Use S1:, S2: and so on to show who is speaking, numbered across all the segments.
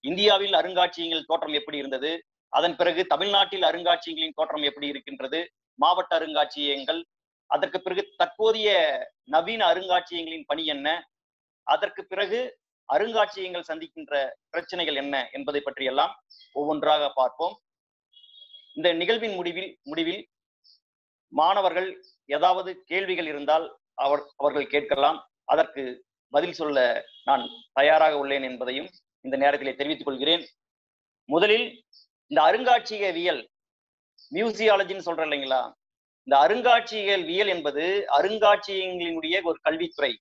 S1: இந்தியாவில் அருங்காட்சியகங்கள் தோற்றம் எப்படி இருந்தது அதன் பிறகு தமிழ்நாட்டில் அருங்காட்சியகங்களின் தோற்றம் எப்படி இருக்கின்றது மாவட்ட அருங்காட்சியகங்கள் அதற்கு பிறகு தற்போதைய நவீன அருங்காட்சியகங்களின் பணி என்ன அதற்கு பிறகு அருங்காட்சியகங்கள் சந்திக்கின்ற பிரச்சனைகள் என்ன என்பதை பற்றி எல்லாம் ஒவ்வொன்றாக பார்ப்போம் இந்த நிகழ்வின் முடிவில் முடிவில் மாணவர்கள் ஏதாவது கேள்விகள் இருந்தால் அவர் அவர்கள் கேட்கலாம் அதற்கு பதில் சொல்ல நான் தயாராக உள்ளேன் என்பதையும் இந்த நேரத்திலே தெரிவித்துக் கொள்கிறேன் முதலில் இந்த அருங்காட்சியகவியல் மியூசியாலஜின்னு சொல்றேன் இல்லைங்களா இந்த அருங்காட்சியகவியல் என்பது அருங்காட்சியகங்களினுடைய ஒரு கல்வித்துறை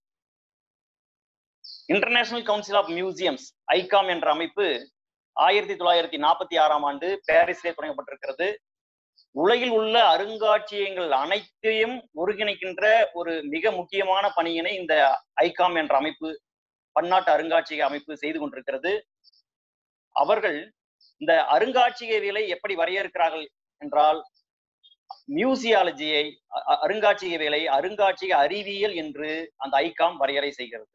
S1: international council of museums ICOM என்ற அமைப்பு ஆயிரத்தி தொள்ளாயிரத்தி நாற்பத்தி ஆறாம் ஆண்டு பாரிஸிலே தொடங்கப்பட்டிருக்கிறது உலகில் உள்ள அருங்காட்சியகங்கள் அனைத்தையும் ஒருங்கிணைக்கின்ற ஒரு மிக முக்கியமான பணியினை இந்த ஐகாம் என்ற அமைப்பு பன்னாட்டு அருங்காட்சியக அமைப்பு செய்து கொண்டிருக்கிறது அவர்கள் இந்த அருங்காட்சியகவியலை எப்படி வரையறுக்கிறார்கள் என்றால் மியூசியாலஜியை அருங்காட்சியகவியலை அருங்காட்சியக அறிவியல் என்று அந்த ஐகாம் வரையறை செய்கிறது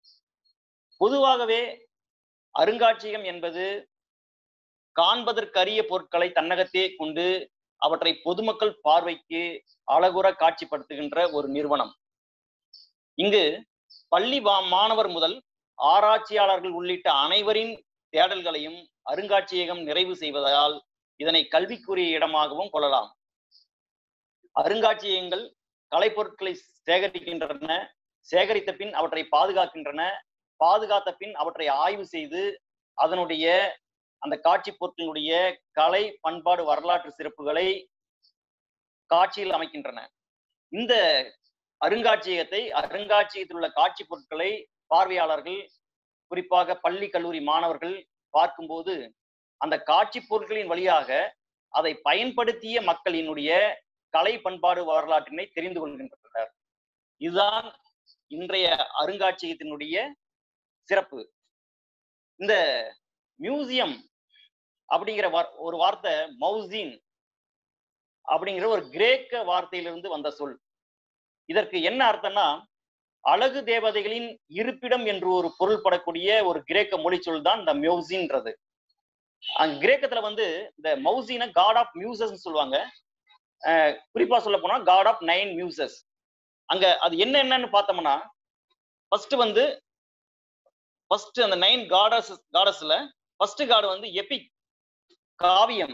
S1: பொதுவாகவே அருங்காட்சியகம் என்பது காண்பதற்கரிய பொருட்களை தன்னகத்தே கொண்டு அவற்றை பொதுமக்கள் பார்வைக்கு அழகுற காட்சிப்படுத்துகின்ற ஒரு நிறுவனம் இங்கு பள்ளி மாணவர் முதல் ஆராய்ச்சியாளர்கள் உள்ளிட்ட அனைவரின் தேடல்களையும் அருங்காட்சியகம் நிறைவு செய்வதால் இதனை கல்விக்குரிய இடமாகவும் கொள்ளலாம் அருங்காட்சியகங்கள் கலைப்பொருட்களை சேகரிக்கின்றன சேகரித்த பின் அவற்றை பாதுகாக்கின்றன பாதுகாத்த பின் அவற்றை ஆய்வு செய்து அதனுடைய அந்த காட்சி பொருட்களினுடைய கலை பண்பாடு வரலாற்று சிறப்புகளை காட்சியில் அமைக்கின்றன இந்த அருங்காட்சியகத்தை அருங்காட்சியகத்தில் உள்ள காட்சி பொருட்களை பார்வையாளர்கள் குறிப்பாக பள்ளி கல்லூரி மாணவர்கள் பார்க்கும்போது அந்த காட்சி பொருட்களின் வழியாக அதை பயன்படுத்திய மக்களினுடைய கலை பண்பாடு வரலாற்றினை தெரிந்து கொள்கின்றனர் இதுதான் இன்றைய அருங்காட்சியகத்தினுடைய சிறப்பு இந்த மியூசியம் அப்படிங்கிற ஒரு வார்த்தை மௌசின் அப்படிங்கிற ஒரு கிரேக்க வார்த்தையிலிருந்து வந்த சொல் இதற்கு என்ன அர்த்தம்னா அழகு தேவதைகளின் இருப்பிடம் என்று ஒரு பொருள் படக்கூடிய ஒரு கிரேக்க மொழி சொல் தான் இந்த மியூசின்றது அங்க கிரேக்கத்துல வந்து இந்த மௌசின காட் ஆஃப் மியூசஸ் சொல்லுவாங்க குறிப்பா சொல்ல போனா காட் ஆஃப் நைன் மியூசஸ் அங்க அது என்ன என்னன்னு பார்த்தோம்னா ஃபர்ஸ்ட் வந்து ஃபர்ஸ்ட் அந்த நைன் காடஸ் காடஸ்ல ஃபர்ஸ்ட் காடு வந்து எபிக் காவியம்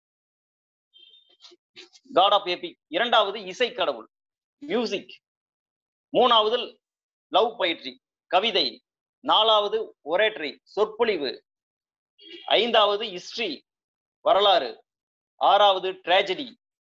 S1: காட் ஆஃப் எபிக் இரண்டாவது இசை கடவுள் மியூசிக் மூணாவது லவ் பயிற்சி கவிதை நாலாவது ஒரேட்ரி சொற்பொழிவு ஐந்தாவது ஹிஸ்டரி வரலாறு ஆறாவது ட்ராஜடி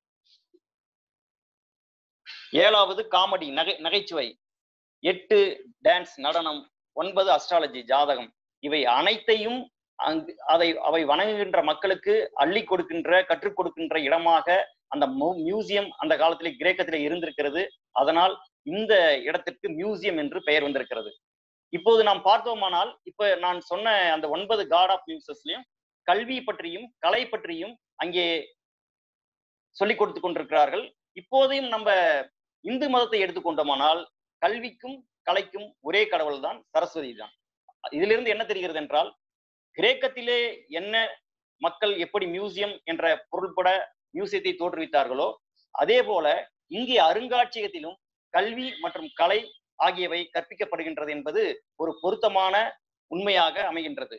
S1: ஏழாவது காமெடி நகை நகைச்சுவை எட்டு டான்ஸ் நடனம் ஒன்பது அஸ்ட்ராலஜி ஜாதகம் இவை அனைத்தையும் அங்கு அதை அவை வணங்குகின்ற மக்களுக்கு அள்ளி கொடுக்கின்ற கற்றுக் கொடுக்கின்ற இடமாக அந்த மியூசியம் அந்த காலத்திலே கிரேக்கத்திலே இருந்திருக்கிறது அதனால் இந்த இடத்திற்கு மியூசியம் என்று பெயர் வந்திருக்கிறது இப்போது நாம் பார்த்தோமானால் இப்ப நான் சொன்ன அந்த ஒன்பது காட் ஆஃப் மியூசஸ்லயும் கல்வி பற்றியும் கலை பற்றியும் அங்கே சொல்லிக் கொடுத்து கொண்டிருக்கிறார்கள் இப்போதையும் நம்ம இந்து மதத்தை எடுத்துக்கொண்டோமானால் கல்விக்கும் கலைக்கும் ஒரே கடவுள் தான் சரஸ்வதி தான் இதிலிருந்து என்ன தெரிகிறது என்றால் கிரேக்கத்திலே என்ன மக்கள் எப்படி மியூசியம் என்ற பொருள்பட மியூசியத்தை தோற்றுவித்தார்களோ அதே போல இங்கே அருங்காட்சியகத்திலும் கல்வி மற்றும் கலை ஆகியவை கற்பிக்கப்படுகின்றது என்பது ஒரு பொருத்தமான உண்மையாக அமைகின்றது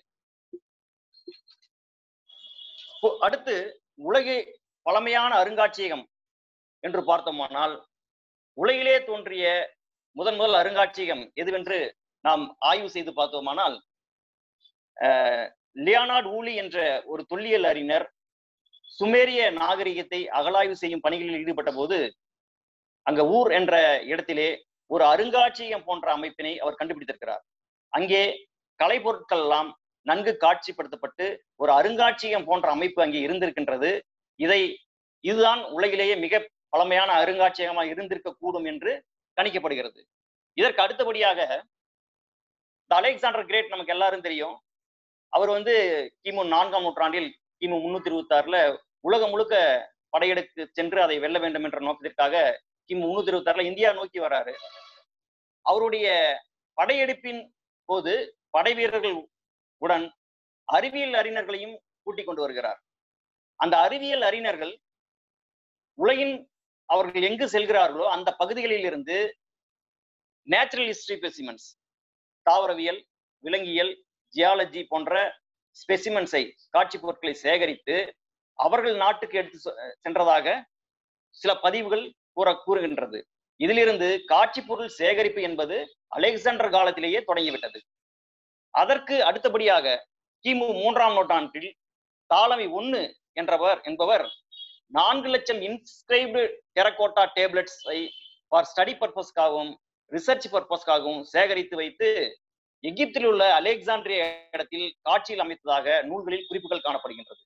S1: அடுத்து உலகே பழமையான அருங்காட்சியகம் என்று பார்த்தோமானால் உலகிலே தோன்றிய முதன் முதல் அருங்காட்சியகம் எதுவென்று நாம் ஆய்வு செய்து பார்த்தோமானால் லியானார்ட் ஊலி என்ற ஒரு தொல்லியல் அறிஞர் சுமேரிய நாகரிகத்தை அகலாய்வு செய்யும் பணிகளில் ஈடுபட்ட போது அங்க ஊர் என்ற இடத்திலே ஒரு அருங்காட்சியகம் போன்ற அமைப்பினை அவர் கண்டுபிடித்திருக்கிறார் அங்கே கலைப்பொருட்கள் எல்லாம் நன்கு காட்சிப்படுத்தப்பட்டு ஒரு அருங்காட்சியகம் போன்ற அமைப்பு அங்கே இருந்திருக்கின்றது இதை இதுதான் உலகிலேயே மிக பழமையான அருங்காட்சியகமாக இருந்திருக்க கூடும் என்று கணிக்கப்படுகிறது இதற்கு அடுத்தபடியாக இந்த அலெக்சாண்டர் கிரேட் நமக்கு எல்லாரும் தெரியும் அவர் வந்து கிமு நான்காம் நூற்றாண்டில் கிமு முன்னூத்தி இருபத்தி ஆறுல உலகம் முழுக்க படையெடுத்து சென்று அதை வெல்ல வேண்டும் என்ற நோக்கத்திற்காக கிமு முன்னூத்தி இருபத்தி ஆறுல இந்தியா நோக்கி வராரு அவருடைய படையெடுப்பின் போது படை வீரர்கள் உடன் அறிவியல் அறிஞர்களையும் கூட்டிக் கொண்டு வருகிறார் அந்த அறிவியல் அறிஞர்கள் உலகின் அவர்கள் எங்கு செல்கிறார்களோ அந்த பகுதிகளில் இருந்து நேச்சுரல் ஹிஸ்டரி ஸ்பெசிமென்ஸ் தாவரவியல் விலங்கியல் ஜியாலஜி போன்ற ஸ்பெசிமென்ஸை காட்சி பொருட்களை சேகரித்து அவர்கள் நாட்டுக்கு எடுத்து செ- சென்றதாக சில பதிவுகள் கூற கூறுகின்றது இதிலிருந்து காட்சி பொருள் சேகரிப்பு என்பது அலெக்சாண்டர் காலத்திலேயே தொடங்கிவிட்டது அதற்கு அடுத்தபடியாக கிமு மூன்றாம் நூற்றாண்டில் தாலமி ஒன்னு என்றவர் என்பவர் நான்கு லட்சம் இன்ஸ்கிரைப்டு டெரகோட்டா டேப்லெட்ஸை ஃபார் ஸ்டடி பர்பஸ்க்காகவும் ரிசர்ச் பர்பஸ்க்காகவும் சேகரித்து வைத்து எகிப்தில் உள்ள அலெக்சாண்ட்ரிய இடத்தில் காட்சியில் அமைத்ததாக நூல்களில் குறிப்புகள் காணப்படுகின்றது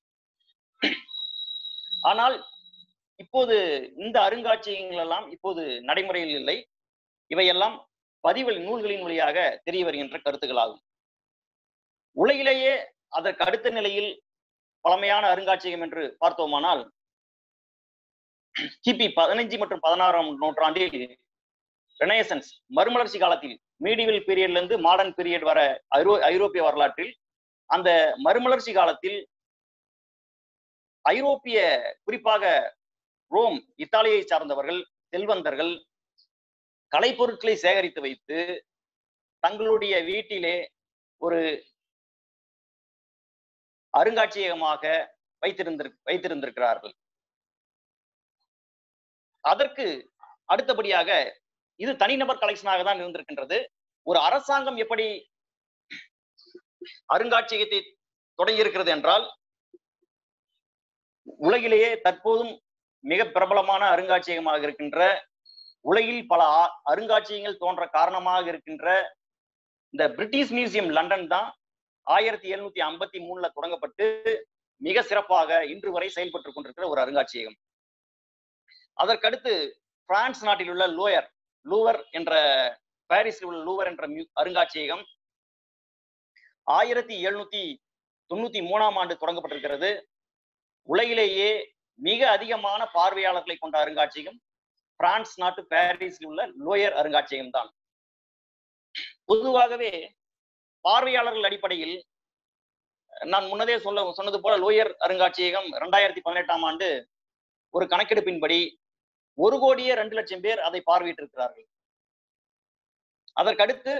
S1: ஆனால் இப்போது இந்த அருங்காட்சியகங்கள் எல்லாம் இப்போது நடைமுறையில் இல்லை இவையெல்லாம் பதிவுகள் நூல்களின் வழியாக தெரிய வருகின்ற கருத்துக்களாகும் உலகிலேயே அதற்கு அடுத்த நிலையில் பழமையான அருங்காட்சியகம் என்று பார்த்தோமானால் கிபி பதினைஞ்சு மற்றும் பதினாறாம் நூற்றாண்டில் ரெனேசன்ஸ் மறுமலர்ச்சி காலத்தில் மீடிவல் பீரியட்ல இருந்து மாடர்ன் பீரியட் வர ஐரோ ஐரோப்பிய வரலாற்றில் அந்த மறுமலர்ச்சி காலத்தில் ஐரோப்பிய குறிப்பாக ரோம் இத்தாலியை சார்ந்தவர்கள் செல்வந்தர்கள் கலைப்பொருட்களை சேகரித்து வைத்து தங்களுடைய வீட்டிலே ஒரு அருங்காட்சியகமாக வைத்திருந்திரு வைத்திருந்திருக்கிறார்கள் அதற்கு அடுத்தபடியாக இது தனிநபர் கலெக்ஷனாக தான் இருந்திருக்கின்றது ஒரு அரசாங்கம் எப்படி அருங்காட்சியகத்தை தொடங்கி இருக்கிறது என்றால் உலகிலேயே தற்போதும் மிக பிரபலமான அருங்காட்சியகமாக இருக்கின்ற உலகில் பல ஆ- அருங்காட்சியகங்கள் தோன்ற காரணமாக இருக்கின்ற இந்த பிரிட்டிஷ் மியூசியம் லண்டன் தான் ஆயிரத்தி எழுநூத்தி ஐம்பத்தி மூணுல தொடங்கப்பட்டு மிக சிறப்பாக இன்று வரை செயல்பட்டு கொண்டிருக்கிற ஒரு அருங்காட்சியகம் அதற்கடுத்து பிரான்ஸ் நாட்டில் உள்ள லோயர் லூவர் என்ற பாரிஸில் உள்ள லூவர் என்ற மியூ- அருங்காட்சியகம் ஆயிரத்தி எழுநூத்தி தொண்ணூத்தி மூணாம் ஆண்டு தொடங்கப்பட்டிருக்கிறது உலகிலேயே மிக அதிகமான பார்வையாளர்களை கொண்ட அருங்காட்சியகம் பிரான்ஸ் நாட்டு பாரிஸில் உள்ள லோயர் அருங்காட்சியகம் தான் பொதுவாகவே பார்வையாளர்கள் அடிப்படையில் நான் முன்னதே சொல்ல சொன்னது போல லோயர் அருங்காட்சியகம் இரண்டாயிரத்தி பதினெட்டாம் ஆண்டு ஒரு கணக்கெடுப்பின்படி ஒரு கோடியே ரெண்டு லட்சம் பேர் அதை பார்வையிட்டிருக்கிறார்கள் அதற்கடுத்து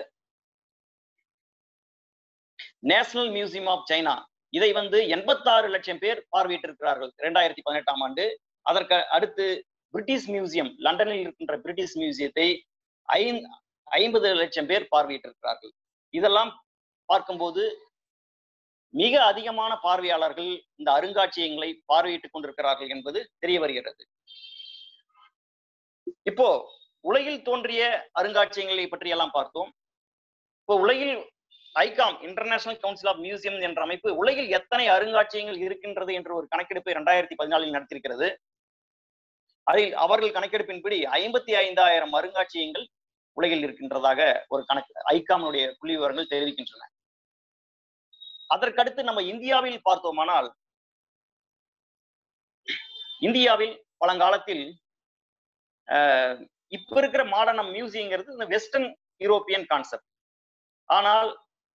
S1: நேஷனல் மியூசியம் ஆஃப் சைனா இதை வந்து எண்பத்தாறு லட்சம் பேர் பார்வையிட்டிருக்கிறார்கள் இரண்டாயிரத்தி பதினெட்டாம் ஆண்டு அதற்கு அடுத்து பிரிட்டிஷ் மியூசியம் லண்டனில் இருக்கின்ற பிரிட்டிஷ் மியூசியத்தை ஐந் ஐம்பது லட்சம் பேர் பார்வையிட்டிருக்கிறார்கள் இதெல்லாம் பார்க்கும்போது மிக அதிகமான பார்வையாளர்கள் இந்த அருங்காட்சியகங்களை பார்வையிட்டுக் கொண்டிருக்கிறார்கள் என்பது தெரிய வருகிறது இப்போ உலகில் தோன்றிய அருங்காட்சியகங்களை பற்றி எல்லாம் பார்த்தோம் இப்போ உலகில் ICOM international council of museum என்ற அமைப்பு உலகில் எத்தனை அருங்காட்சியகங்கள் இருக்கின்றது என்ற ஒரு கணக்கெடுப்பை இரண்டாயிரத்தி பதினாலில் நடத்தியிருக்கிறது அதில் அவர்கள் கணக்கெடுப்பின்படி ஐம்பத்தி ஐந்தாயிரம் அருங்காட்சியகங்கள் உலகில் இருக்கின்றதாக ஒரு கணக்கு ஐகாமுடைய புள்ளி விவரங்கள் தெரிவிக்கின்றன அதற்கடுத்து நம்ம இந்தியாவில் பார்த்தோமானால் இந்தியாவில் பழங்காலத்தில் ஆஹ், இப்ப இருக்கிற மாடர்ன் மியூசியங்கிறது இந்த வெஸ்டர்ன் யூரோப்பியன் கான்செப்ட் ஆனால்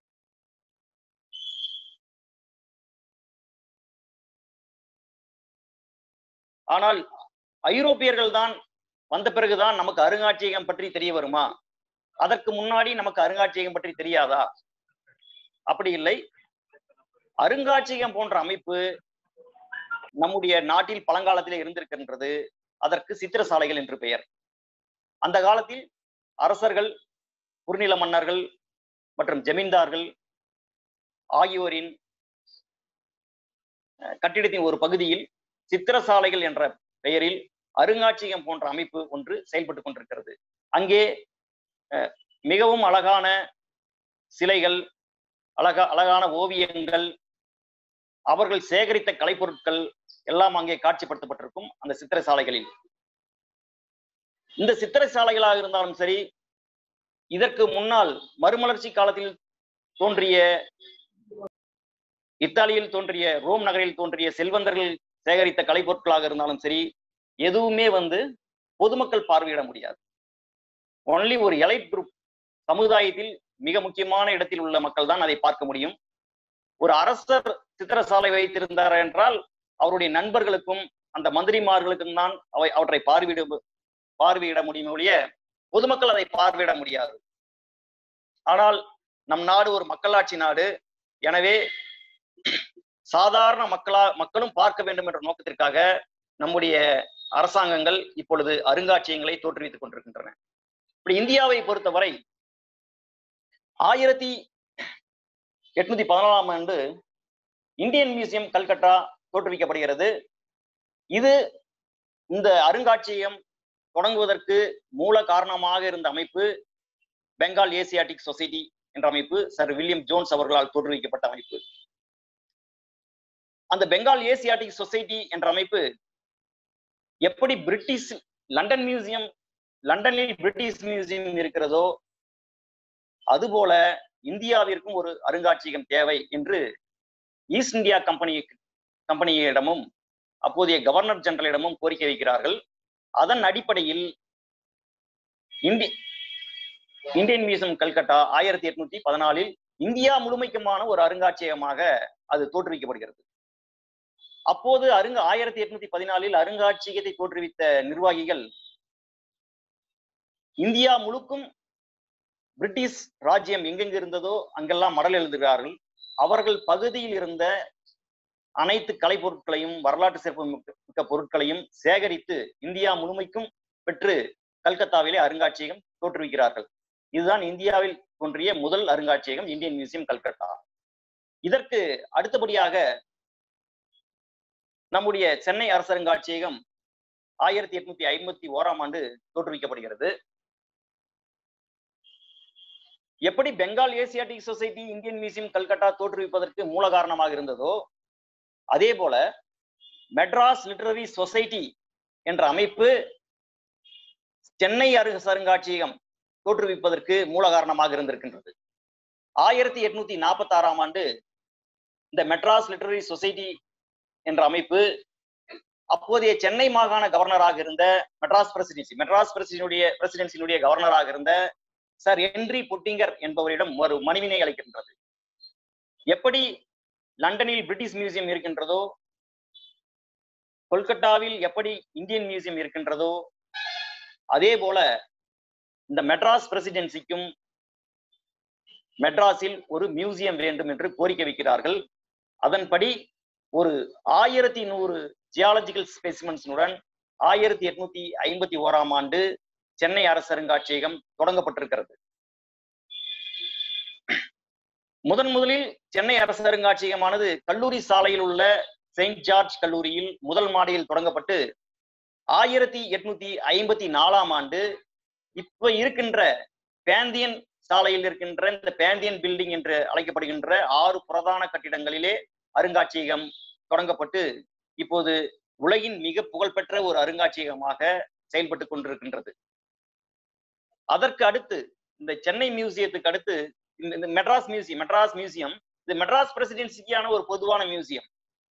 S1: ஆனால் ஐரோப்பியர்கள் தான் வந்த பிறகுதான் நமக்கு அருங்காட்சியகம் பற்றி தெரிய வருமா அதற்கு முன்னாடி நமக்கு அருங்காட்சியகம் பற்றி தெரியாதா அப்படி இல்லை அருங்காட்சியகம் போன்ற அமைப்பு நம்முடைய நாட்டில் பழங்காலத்திலே இருந்திருக்கின்றது அதற்கு சித்திரசாலைகள் என்று பெயர் அந்த காலத்தில் அரசர்கள் குறுநில மன்னர்கள் மற்றும் ஜமீன்தார்கள் ஆகியோரின் அஹ், கட்டிடத்தின் ஒரு பகுதியில் சித்திரசாலைகள் என்ற பெயரில் அருங்காட்சியகம் போன்ற அமைப்பு ஒன்று செயல்பட்டு கொண்டிருக்கிறது அங்கே அஹ், மிகவும் அழகான சிலைகள் அழகா அழகான ஓவியங்கள் அவர்கள் சேகரித்த கலைப்பொருட்கள் எல்லாம் அங்கே காட்சிப்படுத்தப்பட்டிருக்கும் அந்த சித்திரசாலைகளில் இந்த சித்திரசாலைகளாக இருந்தாலும் சரி இதற்கு முன்னால் மறுமலர்ச்சி காலத்தில் தோன்றிய இத்தாலியில் தோன்றிய ரோம் நகரில் தோன்றிய செல்வந்தர்கள் சேகரித்த கலைப்பொருட்களாக இருந்தாலும் சரி எதுவுமே வந்து பொதுமக்கள் பார்வையிட முடியாது ஒன்லி ஒரு எலைட் குரூப் சமுதாயத்தில் மிக முக்கியமான இடத்தில் உள்ள மக்கள் தான் அதை பார்க்க முடியும் ஒரு அரசர் சித்திரசாலை வைத்திருந்தார் என்றால் அவருடைய நண்பர்களுக்கும் அந்த மந்திரிமார்களுக்கும் தான் அவை அவற்றை பார்வையிட பார்வையிட முடியும் ஒழிய பொதுமக்கள் அதை பார்வையிட முடியாது ஆனால் நம் நாடு ஒரு மக்களாட்சி நாடு எனவே சாதாரண மக்களா மக்களும் பார்க்க வேண்டும் என்ற நோக்கத்திற்காக நம்முடைய அரசாங்கங்கள் இப்பொழுது அருங்காட்சியகங்களை தோற்றுவித்துக் கொண்டிருக்கின்றன இப்படி இந்தியாவை பொறுத்தவரை ஆயிரத்தி எட்நூத்தி பதினாலாம் ஆண்டு இந்தியன் மியூசியம் கல்கட்டா தோற்றுவிக்கப்படுகிறது இது இந்த அருங்காட்சியகம் தொடங்குவதற்கு மூல காரணமாக இருந்த அமைப்பு பெங்கால் ஏசியாட்டிக் சொசைட்டி என்ற அமைப்பு சர் வில்லியம் ஜோன்ஸ் அவர்களால் தோற்றுவிக்கப்பட்ட அமைப்பு அந்த பெங்கால் ஏசியாட்டிக் சொசைட்டி என்ற அமைப்பு எப்படி பிரிட்டிஷ் லண்டன் மியூசியம் லண்டனில் பிரிட்டிஷ் மியூசியம் இருக்கிறதோ அதுபோல இந்தியாவிற்கும் ஒரு அருங்காட்சியகம் தேவை என்று ஈஸ்ட் இந்தியா கம்பெனி கம்பெனியிடமும் அப்போதைய கவர்னர் ஜெனரலிடமும் கோரிக்கை வைக்கிறார்கள் அதன் அடிப்படையில் இந்தி இந்தியன் மியூசியம் கல்கட்டா ஆயிரத்தி எட்நூத்தி பதினாலில் இந்தியா முழுமைக்குமான ஒரு அருங்காட்சியகமாக அது தோற்றுவிக்கப்படுகிறது அப்போது அருங்க ஆயிரத்தி எட்நூத்தி பதினாலில் அருங்காட்சியகத்தை தோற்றுவித்த நிர்வாகிகள் இந்தியா முழுக்கும் பிரிட்டிஷ் ராஜ்யம் எங்கெங்கு இருந்ததோ அங்கெல்லாம் மடல் எழுதுகிறார்கள் அவர்கள் பகுதியில் இருந்த அனைத்து கலை பொருட்களையும் வரலாற்று சிறப்பு மிக்க பொருட்களையும் சேகரித்து இந்தியா முழுமைக்கும் பெற்று கல்கத்தாவிலே அருங்காட்சியகம் தோற்றுவிக்கிறார்கள் இதுதான் இந்தியாவில் தோன்றிய முதல் அருங்காட்சியகம் இந்தியன் மியூசியம் கல்கத்தா இதற்கு அடுத்தபடியாக நம்முடைய சென்னை அரசருங்காட்சியகம் ஆயிரத்தி எட்நூத்தி ஐம்பத்தி ஓராம் ஆண்டு தோற்றுவிக்கப்படுகிறது எப்படி Bengal Asiatic society Indian museum Calcutta தோற்றுவிப்பதற்கு மூல காரணமாக இருந்ததோ அதே போல மெட்ராஸ் லிட்டரரி சொசைட்டி என்ற அமைப்பு சென்னை அருங்காட்சியகம் தோற்றுவிப்பதற்கு மூல காரணமாக இருந்திருக்கின்றது ஆயிரத்தி எட்நூத்தி நாற்பத்தி ஆறாம் ஆண்டு இந்த மெட்ராஸ் லிட்டரரி சொசைட்டி என்ற அமைப்பு அப்போதைய சென்னை மாகாண கவர்னராக இருந்த மெட்ராஸ் பிரசிடென்சி மெட்ராஸ் பிரசிடென்சியுடைய பிரசிடென்சியினுடைய கவர்னராக இருந்த சார் ஹென்றி புட்டிங்கர் என்பவரிடம் ஒரு மணிவினை அளிக்கின்றது எப்படி லண்டனில் பிரிட்டிஷ் மியூசியம் இருக்கின்றதோ கொல்கத்தாவில் எப்படி இந்தியன் மியூசியம் இருக்கின்றதோ அதே போல இந்த மெட்ராஸ் பிரசிடென்சிக்கும் மெட்ராஸில் ஒரு மியூசியம் வேண்டும் என்று கோரிக்கை வைக்கிறார்கள் அதன்படி ஒரு ஆயிரத்தி நூறு ஜியாலஜிக்கல் ஸ்பெசிமென்ஸுடன் ஆயிரத்தி எட்நூத்தி ஐம்பத்தி ஓராம் ஆண்டு சென்னை அரசருங்காட்சியகம் தொடங்கப்பட்டிருக்கிறது முதன் முதலில் சென்னை அரசருங்காட்சியகமானது கல்லூரி சாலையில் உள்ள செயின்ட் ஜார்ஜ் கல்லூரியில் முதல் மாடியில் தொடங்கப்பட்டு ஆயிரத்தி எட்நூத்தி ஐம்பத்தி நாலாம் ஆண்டு இப்ப இருக்கின்ற பேந்தியன் சாலையில் இருக்கின்ற இந்த பேந்தியன் பில்டிங் என்று அழைக்கப்படுகின்ற ஆறு பிரதான கட்டிடங்களிலே அருங்காட்சியகம் தொடங்கப்பட்டு இப்போது உலகின் மிக புகழ்பெற்ற ஒரு அருங்காட்சியகமாக செயல்பட்டு கொண்டிருக்கின்றது அதற்கு அடுத்து இந்த சென்னை மியூசியத்துக்கு அடுத்து இந்த இந்த மெட்ராஸ் மியூசியம் மெட்ராஸ் மியூசியம் இது மெட்ராஸ் பிரசிடென்சிக்கான ஒரு பொதுவான மியூசியம்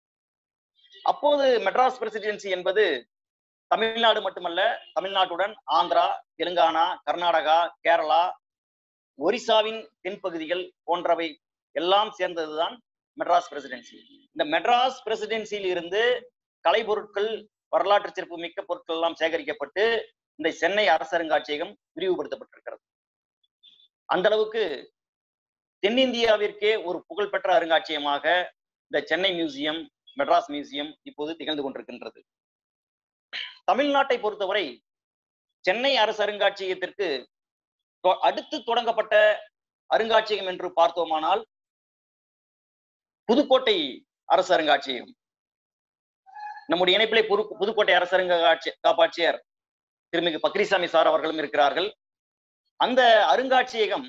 S1: அப்போது மெட்ராஸ் பிரசிடென்சி என்பது தமிழ்நாடு மட்டுமல்ல தமிழ்நாட்டுடன் ஆந்திரா தெலுங்கானா கர்நாடகா கேரளா ஒரிசாவின் தென்பகுதிகள் போன்றவை எல்லாம் சேர்ந்ததுதான் மெட்ராஸ் பிரசிடென்சி இந்த மெட்ராஸ் பிரசிடென்சியில் இருந்து கலைப்பொருட்கள் வரலாற்று சிறப்பு மிக்க பொருட்கள் எல்லாம் சேகரிக்கப்பட்டு இந்த சென்னை அரசருங்காட்சியகம் விரிவுபடுத்தப்பட்டிருக்கிறது அந்த அளவுக்கு தென்னிந்தியாவிற்கே ஒரு புகழ்பெற்ற அருங்காட்சியகமாக இந்த சென்னை மியூசியம் மெட்ராஸ் மியூசியம் இப்போது திகழ்ந்து கொண்டிருக்கின்றது தமிழ்நாட்டை பொறுத்தவரை சென்னை அரசு அருங்காட்சியகத்திற்கு அடுத்து தொடங்கப்பட்ட அருங்காட்சியகம் என்று பார்த்தோமானால் புதுக்கோட்டை அரசு அருங்காட்சியகம் நம்முடைய இணைப்பிலே புது புதுக்கோட்டை அரசரங்க காப்பாட்சியர் திருமிகு பக்ரிசாமி சார் அவர்களும் இருக்கிறார்கள் அந்த அருங்காட்சியகம்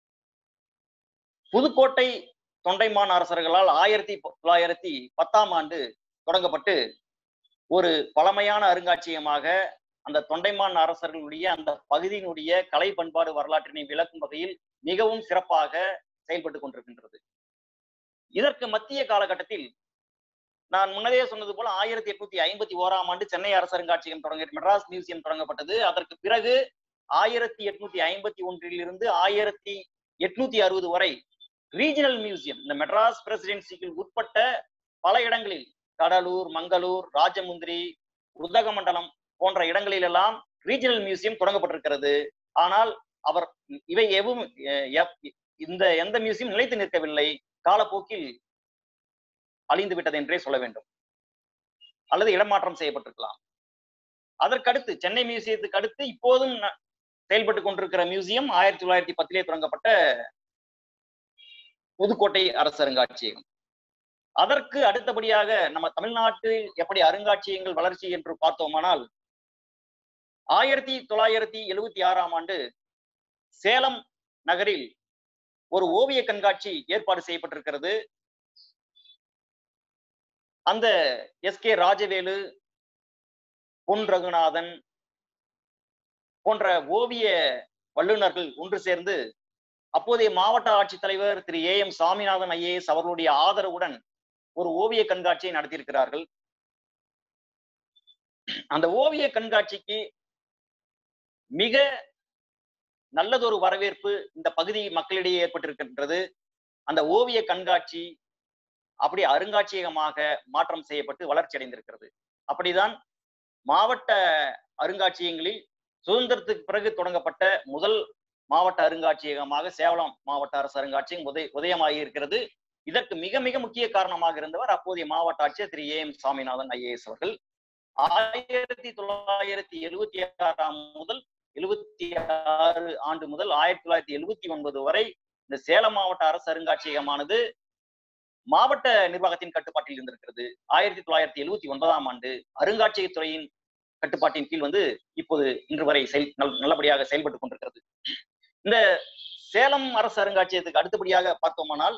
S1: புதுக்கோட்டை தொண்டைமான் அரசர்களால் ஆயிரத்தி தொள்ளாயிரத்தி பத்தாம் ஆண்டு தொடங்கப்பட்டு ஒரு பழமையான அருங்காட்சியகமாக அந்த தொண்டைமான் அரசர்களுடைய அந்த பகுதியினுடைய கலை பண்பாடு வரலாற்றினை விளக்கும் வகையில் மிகவும் சிறப்பாக செயல்பட்டு கொண்டிருக்கின்றது இதற்கு மத்திய காலகட்டத்தில் நான் முன்னரே சொன்னது போல ஆயிரத்தி எட்நூத்தி ஐம்பத்தி ஓராம் ஆண்டு சென்னை அரசருங்காட்சியகம் தொடங்க மெட்ராஸ் மியூசியம் தொடங்கப்பட்டது அதற்கு பிறகு ஆயிரத்தி எட்நூத்தி ஐம்பத்தி ஒன்றில் இருந்து ஆயிரத்தி எட்நூத்தி அறுபது வரை ரீஜனல் மியூசியம் இந்த மெட்ராஸ் பிரசிடென்சிக்கு உட்பட்ட பல இடங்களில் கடலூர் மங்களூர் ராஜமுந்திரி உதகமண்டலம் போன்ற இடங்களில் எல்லாம் ரீஜனல் மியூசியம் தொடங்கப்பட்டிருக்கிறது ஆனால் அவர் இவை எவும் அஹ், எப்- இந்த எந்த மியூசியம் நிலைத்து நிற்கவில்லை காலப்போக்கில் அழிந்து விட்டது என்றே சொல்ல வேண்டும் அல்லது இடமாற்றம் செய்யப்பட்டிருக்கலாம் அதற்கடுத்து சென்னை மியூசியத்துக்கு அடுத்து இப்போதும் ந- செயல்பட்டு கொண்டிருக்கிற மியூசியம் ஆயிரத்தி தொள்ளாயிரத்தி பத்திலே தொடங்கப்பட்ட புதுக்கோட்டை அரசு அருங்காட்சியகம் அதற்கு அடுத்தபடியாக நம்ம தமிழ்நாட்டில் எப்படி அருங்காட்சியகங்கள் வளர்ச்சி என்று பார்த்தோமானால் ஆயிரத்தி தொள்ளாயிரத்தி எழுவத்தி ஆறாம் ஆண்டு சேலம் நகரில் ஒரு ஓவிய கண்காட்சி ஏற்பாடு செய்யப்பட்டிருக்கிறது அந்த எஸ் கே ராஜவேலு பொன் ரகுநாதன் போன்ற ஓவிய வல்லுநர்கள் ஒன்று சேர்ந்து அப்போதைய மாவட்ட ஆட்சித்தலைவர் Thiru A M Saminathan IAS அவர்களுடைய ஆதரவுடன் ஒரு ஓவிய கண்காட்சியை நடத்தியிருக்கிறார்கள் அந்த ஓவிய கண்காட்சிக்கு மிக நல்லதொரு வரவேற்பு இந்த பகுதி மக்களிடையே ஏற்பட்டிருக்கின்றது அந்த ஓவிய கண்காட்சி அப்படி அருங்காட்சியகமாக மாற்றம் செய்யப்பட்டு வளர்ச்சி அடைந்திருக்கிறது அப்படிதான் மாவட்ட அருங்காட்சியகங்களில் சுதந்திரத்துக்கு பிறகு தொடங்கப்பட்ட முதல் மாவட்ட அருங்காட்சியகமாக சேலம் மாவட்ட அரசு அருங்காட்சியகம் உதய உதயமாகி இருக்கிறது இதற்கு மிக மிக முக்கிய காரணமாக இருந்தவர் அப்போதைய மாவட்ட ஆட்சியர் Thiru A M Saminathan IAS அவர்கள் ஆயிரத்தி தொள்ளாயிரத்தி எழுவத்தி ஆறாம் முதல் எழுவத்தி ஆறு ஆண்டு முதல் ஆயிரத்தி தொள்ளாயிரத்தி எழுவத்தி ஒன்பது வரை இந்த சேலம் மாவட்ட அரசு அருங்காட்சியகமானது மாவட்ட நிர்வாகத்தின் கட்டுப்பாட்டில் இருந்திருக்கிறது ஆயிரத்தி தொள்ளாயிரத்தி எழுவத்தி ஒன்பதாம் ஆண்டு அருங்காட்சியகத்துறையின் கட்டுப்பாட்டின் கீழ் வந்து இப்போது இன்று வரை செயல் நல்- நல்லபடியாக செயல்பட்டுக் கொண்டிருக்கிறது இந்த சேலம் அரசு அருங்காட்சியகத்துக்கு அடுத்தபடியாக பார்த்தோமானால்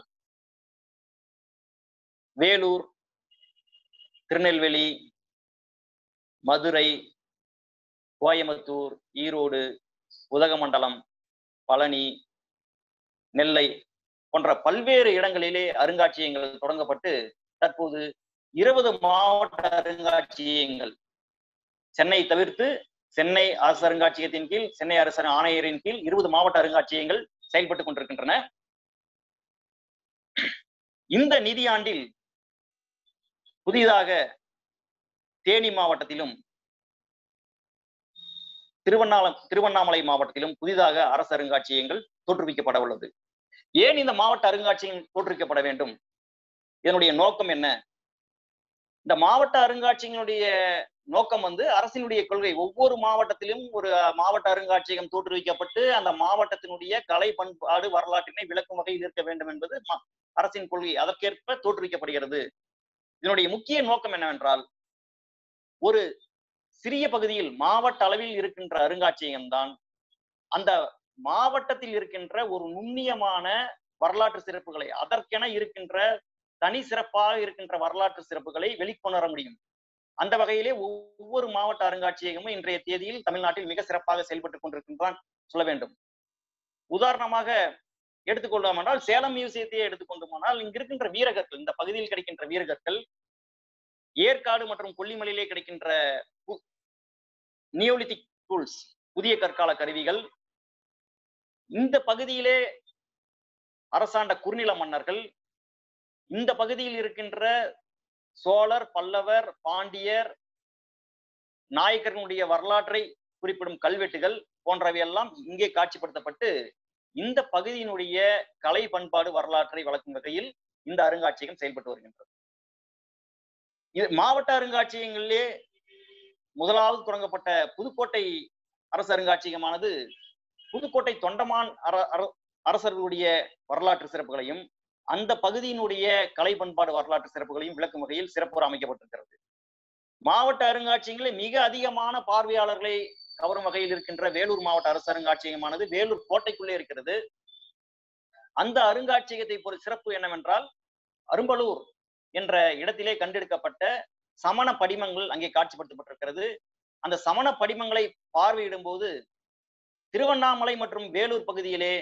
S1: வேலூர் திருநெல்வேலி மதுரை கோயம்புத்தூர் ஈரோடு உதகமண்டலம் பழனி நெல்லை போன்ற பல்வேறு இடங்களிலே அருங்காட்சியகங்கள் தொடங்கப்பட்டு தற்போது இருபது மாவட்ட அருங்காட்சியகங்கள் சென்னை தவிர்த்து சென்னை அரசு அருங்காட்சியகத்தின் கீழ் சென்னை அரசு ஆணையரின் கீழ் இருபது மாவட்ட அருங்காட்சியகங்கள் செயல்பட்டுக் கொண்டிருக்கின்றன இந்த நிதியாண்டில் புதிதாக தேனி மாவட்டத்திலும் திருவண்ணாமலை திருவண்ணாமலை மாவட்டத்திலும் புதிதாக அரசு அருங்காட்சியகங்கள் தோற்றுவிக்கப்பட உள்ளது ஏன் இந்த மாவட்ட அருங்காட்சியகம் தோற்றுவிக்கப்பட வேண்டும் இதனுடைய நோக்கம் என்ன இந்த மாவட்ட அருங்காட்சியங்களுடைய நோக்கம் வந்து அரசினுடைய கொள்கை ஒவ்வொரு மாவட்டத்திலும் ஒரு மாவட்ட அருங்காட்சியகம் தோற்றுவிக்கப்பட்டு அந்த மாவட்டத்தினுடைய கலை பண்பாடு வரலாற்றினை விளக்கும் வகையில் இருக்க வேண்டும் என்பது ம- அரசின் கொள்கை அதற்கேற்ப தோற்றுவிக்கப்படுகிறது இதனுடைய முக்கிய நோக்கம் என்னவென்றால் ஒரு சிறிய பகுதியில் மாவட்ட அளவில் இருக்கின்ற அருங்காட்சியகம் தான் அந்த மாவட்டத்தில் இருக்கின்ற ஒரு நுண்ணியமான வரலாற்று சிறப்புகளை அதற்கென இருக்கின்ற தனி சிறப்பாக இருக்கின்ற வரலாற்று சிறப்புகளை வெளிக்கொணர முடியும் அந்த வகையிலே ஒவ்வொரு மாவட்ட அருங்காட்சியகமும் இன்றைய தேதியில் தமிழ்நாட்டில் மிக சிறப்பாக செயல்பட்டுக் கொண்டிருக்கின்றான் சொல்ல வேண்டும் உதாரணமாக எடுத்துக்கொள்ளலாம் என்றால் சேலம் மியூசியத்தையே எடுத்துக்கொண்டோமானால் இங்கு இருக்கின்ற வீரகர்கள் இந்த பகுதியில் கிடைக்கின்ற வீரகர்கள் ஏற்காடு மற்றும் கொல்லிமலையிலே கிடைக்கின்ற நியோலித்திக் டூல்ஸ் புதிய கற்கால கருவிகள் இந்த பகுதியிலே அரசாண்ட குறுநில மன்னர்கள் இந்த பகுதியில் இருக்கின்ற சோழர் பல்லவர் பாண்டியர் நாயக்கர்களுடைய வரலாற்றை குறிப்பிடும் கல்வெட்டுகள் போன்றவையெல்லாம் இங்கே காட்சிப்படுத்தப்பட்டு இந்த பகுதியினுடைய கலை பண்பாடு வரலாற்றை வளர்க்கும் வகையில் இந்த அருங்காட்சியகம் செயல்பட்டு வருகின்றது இது மாவட்ட அருங்காட்சியகங்களிலே முதலாவது தொடங்கப்பட்ட புதுக்கோட்டை அரசு அருங்காட்சியகமானது புதுக்கோட்டை தொண்டமான் அர- அர- அரசர்களுடைய வரலாற்று சிறப்புகளையும் அந்த பகுதியினுடைய கலை பண்பாடு வரலாற்று சிறப்புகளையும் விளக்கும் வகையில் சிறப்புற அமைக்கப்பட்டிருக்கிறது மாவட்ட அருங்காட்சியங்களில் மிக அதிகமான பார்வையாளர்களை கவரும் வகையில் இருக்கின்ற வேலூர் மாவட்ட அரசு அருங்காட்சியகமானது வேலூர் கோட்டைக்குள்ளே இருக்கிறது அந்த அருங்காட்சியகத்தை ஒரு சிறப்பு என்னவென்றால் அரும்பலூர் என்ற இடத்திலே கண்டெடுக்கப்பட்ட சமண படிமங்கள் அங்கே காட்சிப்படுத்தப்பட்டிருக்கிறது அந்த சமண படிமங்களை பார்வையிடும் போது திருவண்ணாமலை மற்றும் வேலூர் பகுதியிலே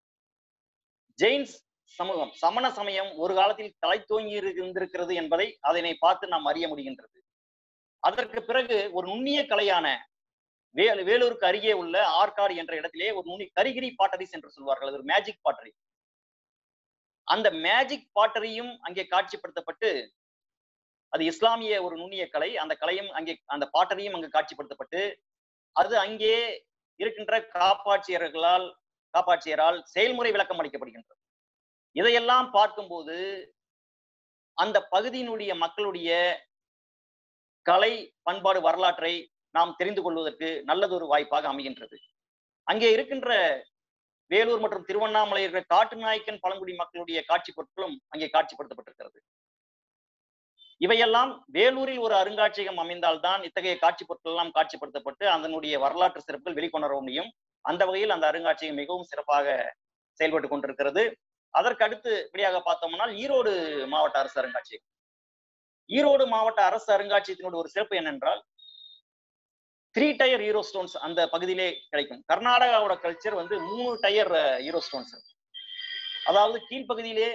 S1: ஜெயின்ஸ் சமூகம் சமண சமயம் ஒரு காலத்தில் தலை தோங்கி இருந்திருக்கிறது என்பதை அதனை பார்த்து நாம் அறிய முடிகின்றது அதற்கு பிறகு ஒரு நுண்ணிய கலையான வே வேலூருக்கு அருகே உள்ள ஆற்காடு என்ற இடத்திலே ஒரு நுண்ணி கரிகிரி பாட்டரிஸ் என்று சொல்வார்கள் அது ஒரு மேஜிக் பாட்டரி அந்த மேஜிக் பாட்டரியும் அங்கே காட்சிப்படுத்தப்பட்டு அது இஸ்லாமிய ஒரு நுண்ணிய கலை அந்த கலையும் அங்கே அந்த பாட்டரியும் அங்கு காட்சிப்படுத்தப்பட்டு அது அங்கே இருக்கின்ற காப்பாட்சியர்களால் காப்பாட்சியரால் செயல்முறை விளக்கம் அளிக்கப்படுகின்றது இதையெல்லாம் பார்க்கும்போது அந்த பகுதியினுடைய மக்களுடைய கலை பண்பாடு வரலாற்றை நாம் தெரிந்து கொள்வதற்கு நல்லதொரு வாய்ப்பாக அமைகின்றது அங்கே இருக்கின்ற வேலூர் மற்றும் திருவண்ணாமலை இருக்கிற காட்டுநாயக்கன் பழங்குடி மக்களுடைய காட்சி பொருட்களும் அங்கே காட்சிப்படுத்தப்பட்டிருக்கிறது இவையெல்லாம் வேலூரில் ஒரு அருங்காட்சியகம் அமைந்தால்தான் இத்தகைய காட்சி பொருட்கள் எல்லாம் காட்சிப்படுத்தப்பட்டு அதனுடைய வரலாற்று சிறப்புகள் வெளிக்கொணர முடியும் அந்த வகையில் அந்த அருங்காட்சியகம் மிகவும் சிறப்பாக செயல்பட்டு கொண்டிருக்கிறது அதற்கு அடுத்து இப்படியாக பார்த்தோம்னால் ஈரோடு மாவட்ட அரசு அருங்காட்சியகம் ஈரோடு மாவட்ட அரசு அருங்காட்சியகத்தினுடைய ஒரு சிறப்பு என்னென்றால் த்ரீ டயர் ஹீரோ ஸ்டோன்ஸ் அந்த பகுதியிலே கிடைக்கும் கர்நாடகாவோட கல்ச்சர் வந்து மூணு டயர் ஹீரோ ஸ்டோன்ஸ் அதாவது கீழ்ப்பகுதியிலே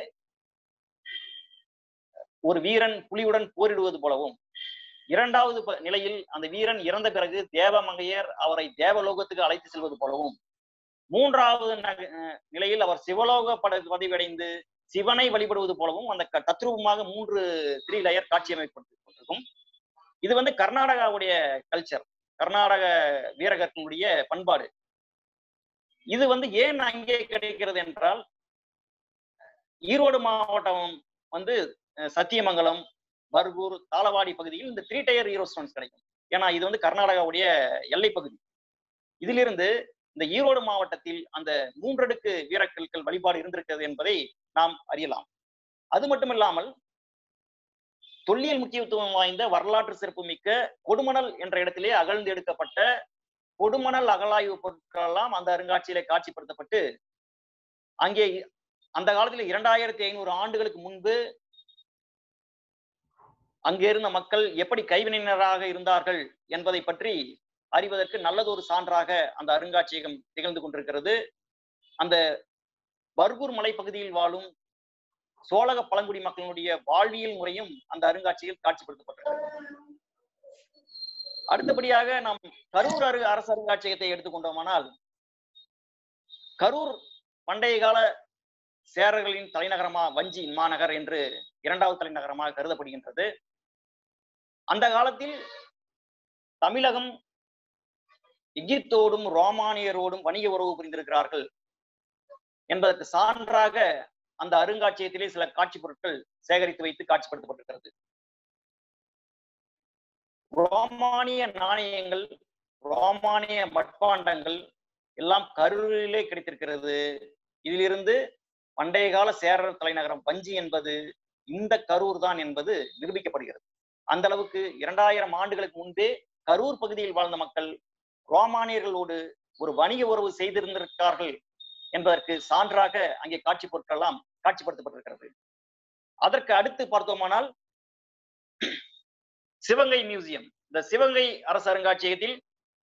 S1: ஒரு வீரன் புலியுடன் போரிடுவது போலவும் இரண்டாவது ப- நிலையில் அந்த வீரன் இறந்த பிறகு தேவமங்கையர் அவரை தேவலோகத்துக்கு அழைத்து செல்வது போலவும் மூன்றாவது நக- அஹ் நிலையில் அவர் சிவலோக பட பதிவடைந்து சிவனை வழிபடுவது போலவும் அந்த க- தத்ரூபமாக மூன்று த்ரீ லேயர் காட்சி அமைக்கப்பட்டிருக்கும் இது வந்து கர்நாடகாவுடைய கல்ச்சர் கர்நாடக வீரகத்தினுடைய பண்பாடு இது வந்து ஏன் அங்கே கிடைக்கிறது என்றால் ஈரோடு மாவட்டம் வந்து அஹ், சத்தியமங்கலம் பர்கூர் தாளவாடி பகுதியில் இந்த த்ரீ டயர் ஹீரோ ஸ்டோன்ஸ் கிடைக்கும் ஏன்னா இது வந்து கர்நாடகாவுடைய எல்லை பகுதி இதிலிருந்து இந்த ஈரோடு மாவட்டத்தில் அந்த மூன்றடுக்கு வீரக்கற்கள் வழிபாடு இருந்திருக்கிறது என்பதை நாம் அறியலாம் அது மட்டுமில்லாமல் தொல்லியல் முக்கியத்துவம் வாய்ந்த வரலாற்று சிறப்பு மிக்க கொடுமணல் என்ற இடத்திலே அகழ்ந்து எடுக்கப்பட்ட கொடுமணல் அகழாய்வு பொருட்கள் எல்லாம் அந்த அருங்காட்சியிலே காட்சிப்படுத்தப்பட்டு அங்கே அந்த காலத்தில் இரண்டாயிரத்தி ஐநூறு ஆண்டுகளுக்கு முன்பு அங்கே இருந்த மக்கள் எப்படி கைவினைஞராக இருந்தார்கள் என்பதை பற்றி அறிவதற்கு நல்லதொரு சான்றாக அந்த அருங்காட்சியகம் திகழ்ந்து கொண்டிருக்கிறது அந்த பர்கூர் மலைப்பகுதியில் வாழும் சோழக பழங்குடி மக்களுடைய வாழ்வியல் முறையும் அந்த அருங்காட்சியில் காட்சிப்படுத்தப்பட்டிருக்கிறது அடுத்தபடியாக நாம் கரூர் அரு அரசு அருங்காட்சியகத்தை எடுத்துக்கொண்டோமானால் கரூர் பண்டைய கால சேரர்களின் தலைநகரமா வஞ்சி மாநகர் என்று இரண்டாவது தலைநகரமாக கருதப்படுகின்றது அந்த காலத்தில் தமிழகம் எகிப்தோடும் ரோமானியரோடும் வணிக உறவு புரிந்திருக்கிறார்கள் என்பதற்கு சான்றாக அந்த அருங்காட்சியகத்திலே சில காட்சி பொருட்கள் சேகரித்து வைத்து காட்சிப்படுத்தப்பட்டிருக்கிறது ரோமானிய நாணயங்கள் ரோமானிய மட்பாண்டங்கள் எல்லாம் கரூரிலே கிடைத்திருக்கிறது இதிலிருந்து பண்டைய கால சேரர் தலைநகரம் வஞ்சி என்பது இந்த கரூர் தான் என்பது நிரூபிக்கப்படுகிறது அந்த அளவுக்கு இரண்டாயிரம் ஆண்டுகளுக்கு முன்பே கரூர் பகுதியில் வாழ்ந்த மக்கள் ரோமானியர்களோடு ஒரு வணிக உறவு செய்திருந்திருக்கிறார்கள் என்பதற்கு சான்றாக அங்கே காட்சி பொருட்கள் எல்லாம் காட்சிப்படுத்தப்பட்டிருக்கிறது அதற்கு அடுத்து பார்த்தோமானால் சிவகங்கை மியூசியம் இந்த சிவகங்கை அரசு அருங்காட்சியகத்தில்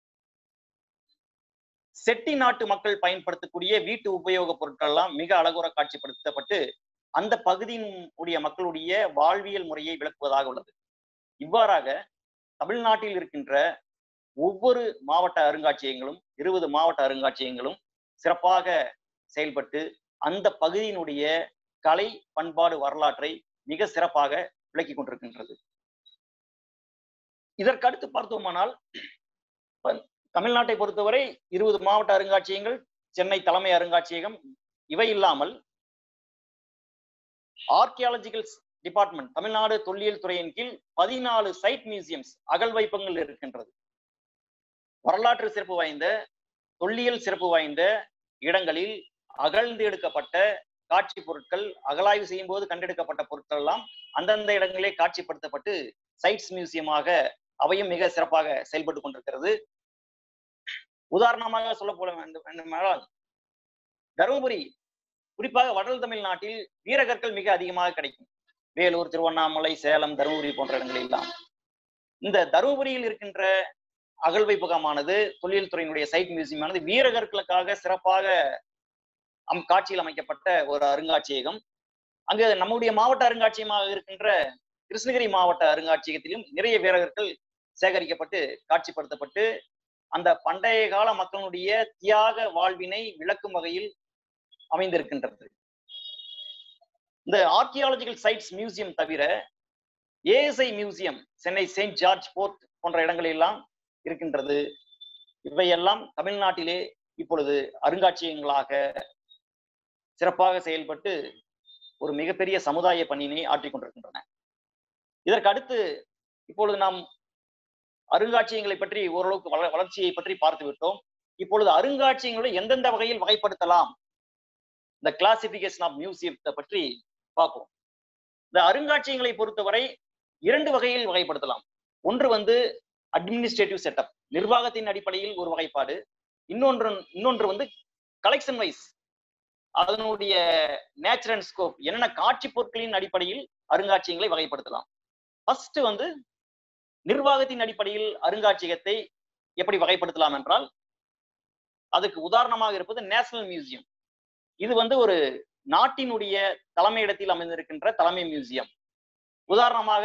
S1: செட்டி நாட்டு மக்கள் பயன்படுத்தக்கூடிய வீட்டு உபயோக பொருட்கள் எல்லாம் மிக அழகுற காட்சிப்படுத்தப்பட்டு அந்த பகுதியின் உடைய மக்களுடைய வாழ்வியல் முறையை விளக்குவதாக உள்ளது இவ்வாறாக தமிழ்நாட்டில் இருக்கின்ற ஒவ்வொரு மாவட்ட அருங்காட்சியகங்களும் இருபது மாவட்ட அருங்காட்சியகங்களும் சிறப்பாக செயல்பட்டு அந்த பகுதியினுடைய கலை பண்பாடு வரலாற்றை மிக சிறப்பாக விளக்கி கொண்டிருக்கின்றது இதற்கு அடுத்து பார்த்தோமானால் ப- தமிழ்நாட்டை பொறுத்தவரை இருபது மாவட்ட அருங்காட்சியகங்கள் சென்னை தலைமை அருங்காட்சியகம் இவை இல்லாமல் ஆர்கியாலஜிக்கல் டிபார்ட்மெண்ட் தமிழ்நாடு தொல்லியல் துறையின் கீழ் பதினாலு சைட் மியூசியம்ஸ் அகழ்வைப்பங்கள் இருக்கின்றது வரலாற்று சிறப்பு வாய்ந்த தொல்லியல் சிறப்பு வாய்ந்த இடங்களில் அகழ்ந்து எடுக்கப்பட்ட காட்சி பொருட்கள் அகழாய்வு செய்யும் போது கண்டெடுக்கப்பட்ட பொருட்கள் எல்லாம் அந்தந்த இடங்களே காட்சிப்படுத்தப்பட்டு சைட்ஸ் மியூசியமாக அவையும் மிக சிறப்பாக செயல்பட்டு கொண்டிருக்கிறது உதாரணமாக சொல்ல போல வேண்டும் வேண்டுமானால் தருமபுரி குறிப்பாக வடல் தமிழ்நாட்டில் வீரகற்கள் மிக அதிகமாக கிடைக்கும் வேலூர் திருவண்ணாமலை சேலம் தருமபுரி போன்ற இடங்களில் எல்லாம் இந்த தருமபுரியில் இருக்கின்ற அகழ்வைப்பகமானது தொழில் துறையினுடைய சைட் மியூசியமானது வீரகற்களுக்காக சிறப்பாக அம் காட்சியில் அமைக்கப்பட்ட ஒரு அருங்காட்சியகம் அங்கு நம்முடைய மாவட்ட அருங்காட்சியகமாக இருக்கின்ற கிருஷ்ணகிரி மாவட்ட அருங்காட்சியகத்திலும் நிறைய வீரர்கள் சேகரிக்கப்பட்டு காட்சிப்படுத்தப்பட்டு அந்த பண்டைய கால மக்களுடைய தியாக வாழ்வினை விளக்கும் வகையில் அமைந்திருக்கின்றது இந்த ஆர்கியாலஜிக்கல் சைட்ஸ் மியூசியம் தவிர ASI museum Chennai saint George fort போன்ற இடங்களெல்லாம் இருக்கின்றது இவையெல்லாம் தமிழ்நாட்டிலே இப்பொழுது அருங்காட்சியகங்களாக சிறப்பாக செயல்பட்டு ஒரு மிகப்பெரிய சமுதாய பணியினை ஆற்றிக் கொண்டிருக்கின்றன இதற்கு அடுத்து இப்பொழுது நாம் அருங்காட்சியகங்களை பற்றி ஓரளவுக்கு வள வளர்ச்சியை பற்றி பார்த்து விட்டோம் இப்பொழுது அருங்காட்சியங்களை எந்தெந்த வகையில் வகைப்படுத்தலாம் இந்த கிளாசிபிகேஷன் ஆஃப் மியூசியத்தை பற்றி பார்ப்போம் இந்த அருங்காட்சியகங்களை பொறுத்தவரை இரண்டு வகையில் வகைப்படுத்தலாம் ஒன்று வந்து அட்மினிஸ்ட்ரேட்டிவ் செட்டப் நிர்வாகத்தின் அடிப்படையில் ஒரு வகைப்பாடு இன்னொன்று இன்னொன்று வந்து கலெக்ஷன் வைஸ் அதனுடைய நேச்சர் அண்ட் ஸ்கோப் என்னென்ன காட்சி பொருட்களின் அடிப்படையில் அருங்காட்சியகங்களை வகைப்படுத்தலாம் ஃபர்ஸ்ட் வந்து நிர்வாகத்தின் அடிப்படையில் அருங்காட்சியகத்தை எப்படி வகைப்படுத்தலாம் என்றால் அதுக்கு உதாரணமாக இருப்பது நேஷனல் மியூசியம் இது வந்து ஒரு நாட்டினுடைய தலைமையிடத்தில் அமைந்திருக்கின்ற தலைமை மியூசியம் உதாரணமாக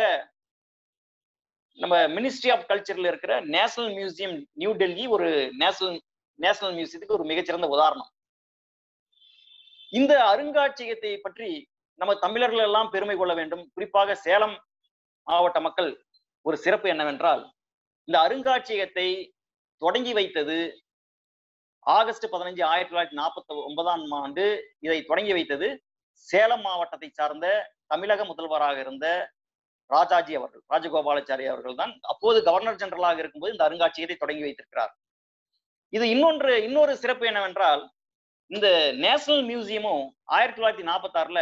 S1: நம்ம மினிஸ்ட்ரி ஆஃப் கல்ச்சர்ல இருக்கிற நேஷனல் மியூசியம் நியூ டெல்லி ஒரு நேஷனல் நேஷனல் மியூசியத்துக்கு ஒரு மிகச்சிறந்த உதாரணம் இந்த அருங்காட்சியகத்தை பற்றி நம்ம தமிழர்கள் எல்லாம் பெருமை கொள்ள வேண்டும் குறிப்பாக சேலம் மாவட்ட மக்கள் ஒரு சிறப்பு என்னவென்றால் இந்த அருங்காட்சியகத்தை தொடங்கி வைத்தது ஆகஸ்ட் பதினஞ்சு ஆயிரத்தி தொள்ளாயிரத்தி நாற்பத்தி ஒன்பதாம் ஆண்டு இதை தொடங்கி வைத்தது சேலம் மாவட்டத்தை சார்ந்த தமிழக முதல்வராக இருந்த ராஜாஜி அவர்கள் ராஜகோபாலாச்சாரி அவர்கள் தான் அப்போது கவர்னர் ஜெனரலாக இருக்கும்போது இந்த அருங்காட்சியகத்தை தொடங்கி வைத்திருக்கிறார் இது இன்னொன்று இன்னொரு சிறப்பு என்னவென்றால் இந்த நேஷனல் மியூசியமும் ஆயிரத்தி தொள்ளாயிரத்தி நாற்பத்தி ஆறுல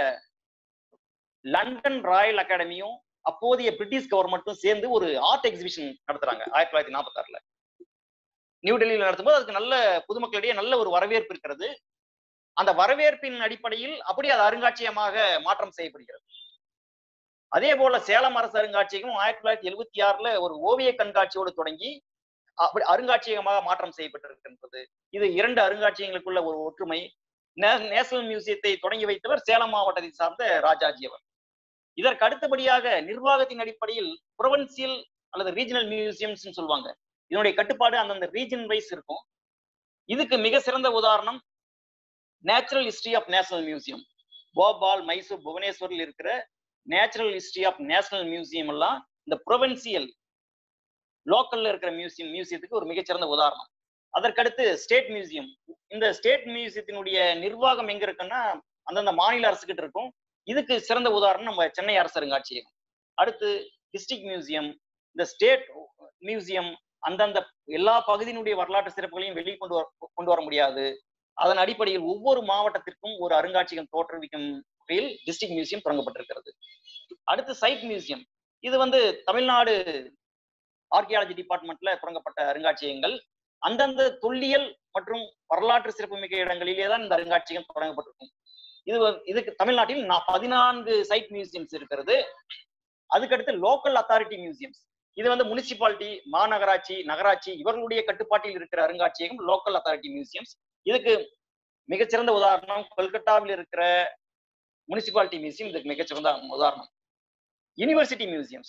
S1: லண்டன் ராயல் அகாடமியும் அப்போதைய பிரிட்டிஷ் கவர்மெண்ட்டும் சேர்ந்து ஒரு ஆர்ட் எக்ஸிபிஷன் நடத்துறாங்க ஆயிரத்தி தொள்ளாயிரத்தி நாற்பத்தி ஆறுல நியூ டெல்லியில் நடத்தும்போது அதுக்கு நல்ல பொதுமக்களிடையே நல்ல ஒரு வரவேற்பு இருக்கிறது அந்த வரவேற்பின் அடிப்படையில் அப்படி அது அருங்காட்சியகமாக மாற்றம் செய்யப்படுகிறது அதே போல சேலம் அரசு அருங்காட்சியகம் ஆயிரத்தி தொள்ளாயிரத்தி எழுபத்தி ஆறுல ஒரு ஓவிய கண்காட்சியோடு தொடங்கி அப்படி அருங்காட்சியகமாக மாற்றம் செய்யப்பட்டிருக்கின்றது இது இரண்டு அருங்காட்சியகங்களுக்குள்ள ஒரு ஒற்றுமை நேஷனல் மியூசியத்தை தொடங்கி வைத்தவர் சேலம் மாவட்டத்தை சார்ந்த ராஜாஜி அவர் இதற்கு அடுத்தபடியாக நிர்வாகத்தின் அடிப்படையில் புரொவன்சியல் அல்லது ரீஜனல் மியூசியம்ஸ் சொல்லுவாங்க இதனுடைய கட்டுப்பாடு அந்தந்த ரீஜன் வைஸ் இருக்கும் இதுக்கு மிக சிறந்த உதாரணம் natural history of national museum Bhopal Mysore புவனேஸ்வரில் இருக்கிற natural history of national museum எல்லாம் இந்த புரொவன்சியல் லோக்கல்ல இருக்கிற மியூசியம் மியூசியத்துக்கு ஒரு மிகச்சிறந்த உதாரணம் அதற்கடுத்து ஸ்டேட் மியூசியம் இந்த ஸ்டேட் மியூசியத்தினுடைய நிர்வாகம் எங்க இருக்குன்னா அந்தந்த மாநில அரசுகிட்ட இருக்கும் இதுக்கு சிறந்த உதாரணம் நம்ம சென்னை அரசு அருங்காட்சியகம் அடுத்து டிஸ்ட்ரிக்ட் மியூசியம் இந்த ஸ்டேட் மியூசியம் அந்தந்த எல்லா பகுதியினுடைய வரலாற்று சிறப்புகளையும் வெளியே கொண்டு வர கொண்டு வர முடியாது அதன் அடிப்படையில் ஒவ்வொரு மாவட்டத்திற்கும் ஒரு அருங்காட்சியகம் தோற்றுவிக்கும் வகையில் டிஸ்ட்ரிக்ட் மியூசியம் தொடங்கப்பட்டிருக்கிறது அடுத்து சைட் மியூசியம் இது வந்து தமிழ்நாடு ஆர்கியாலஜி டிபார்ட்மெண்ட்ல தொடங்கப்பட்ட அருங்காட்சியகங்கள் அந்தந்த தொல்லியல் மற்றும் வரலாற்று சிறப்புமிக்க இடங்களிலே தான் இந்த அருங்காட்சியகம் தொடங்கப்பட்டிருக்கும் இது இதுக்கு தமிழ்நாட்டில் நான் பதினான்கு சைட் மியூசியம்ஸ் இருக்கிறது அதுக்கடுத்து லோக்கல் அத்தாரிட்டி மியூசியம்ஸ் இது வந்து முனிசிபாலிட்டி மாநகராட்சி நகராட்சி இவர்களுடைய கட்டுப்பாட்டில் இருக்கிற அருங்காட்சியகம் லோக்கல் அத்தாரிட்டி மியூசியம்ஸ் இதுக்கு மிகச்சிறந்த உதாரணம் கொல்கத்தாவில் இருக்கிற முனிசிபாலிட்டி மியூசியம் இதுக்கு மிகச்சிறந்த உதாரணம் யூனிவர்சிட்டி மியூசியம்ஸ்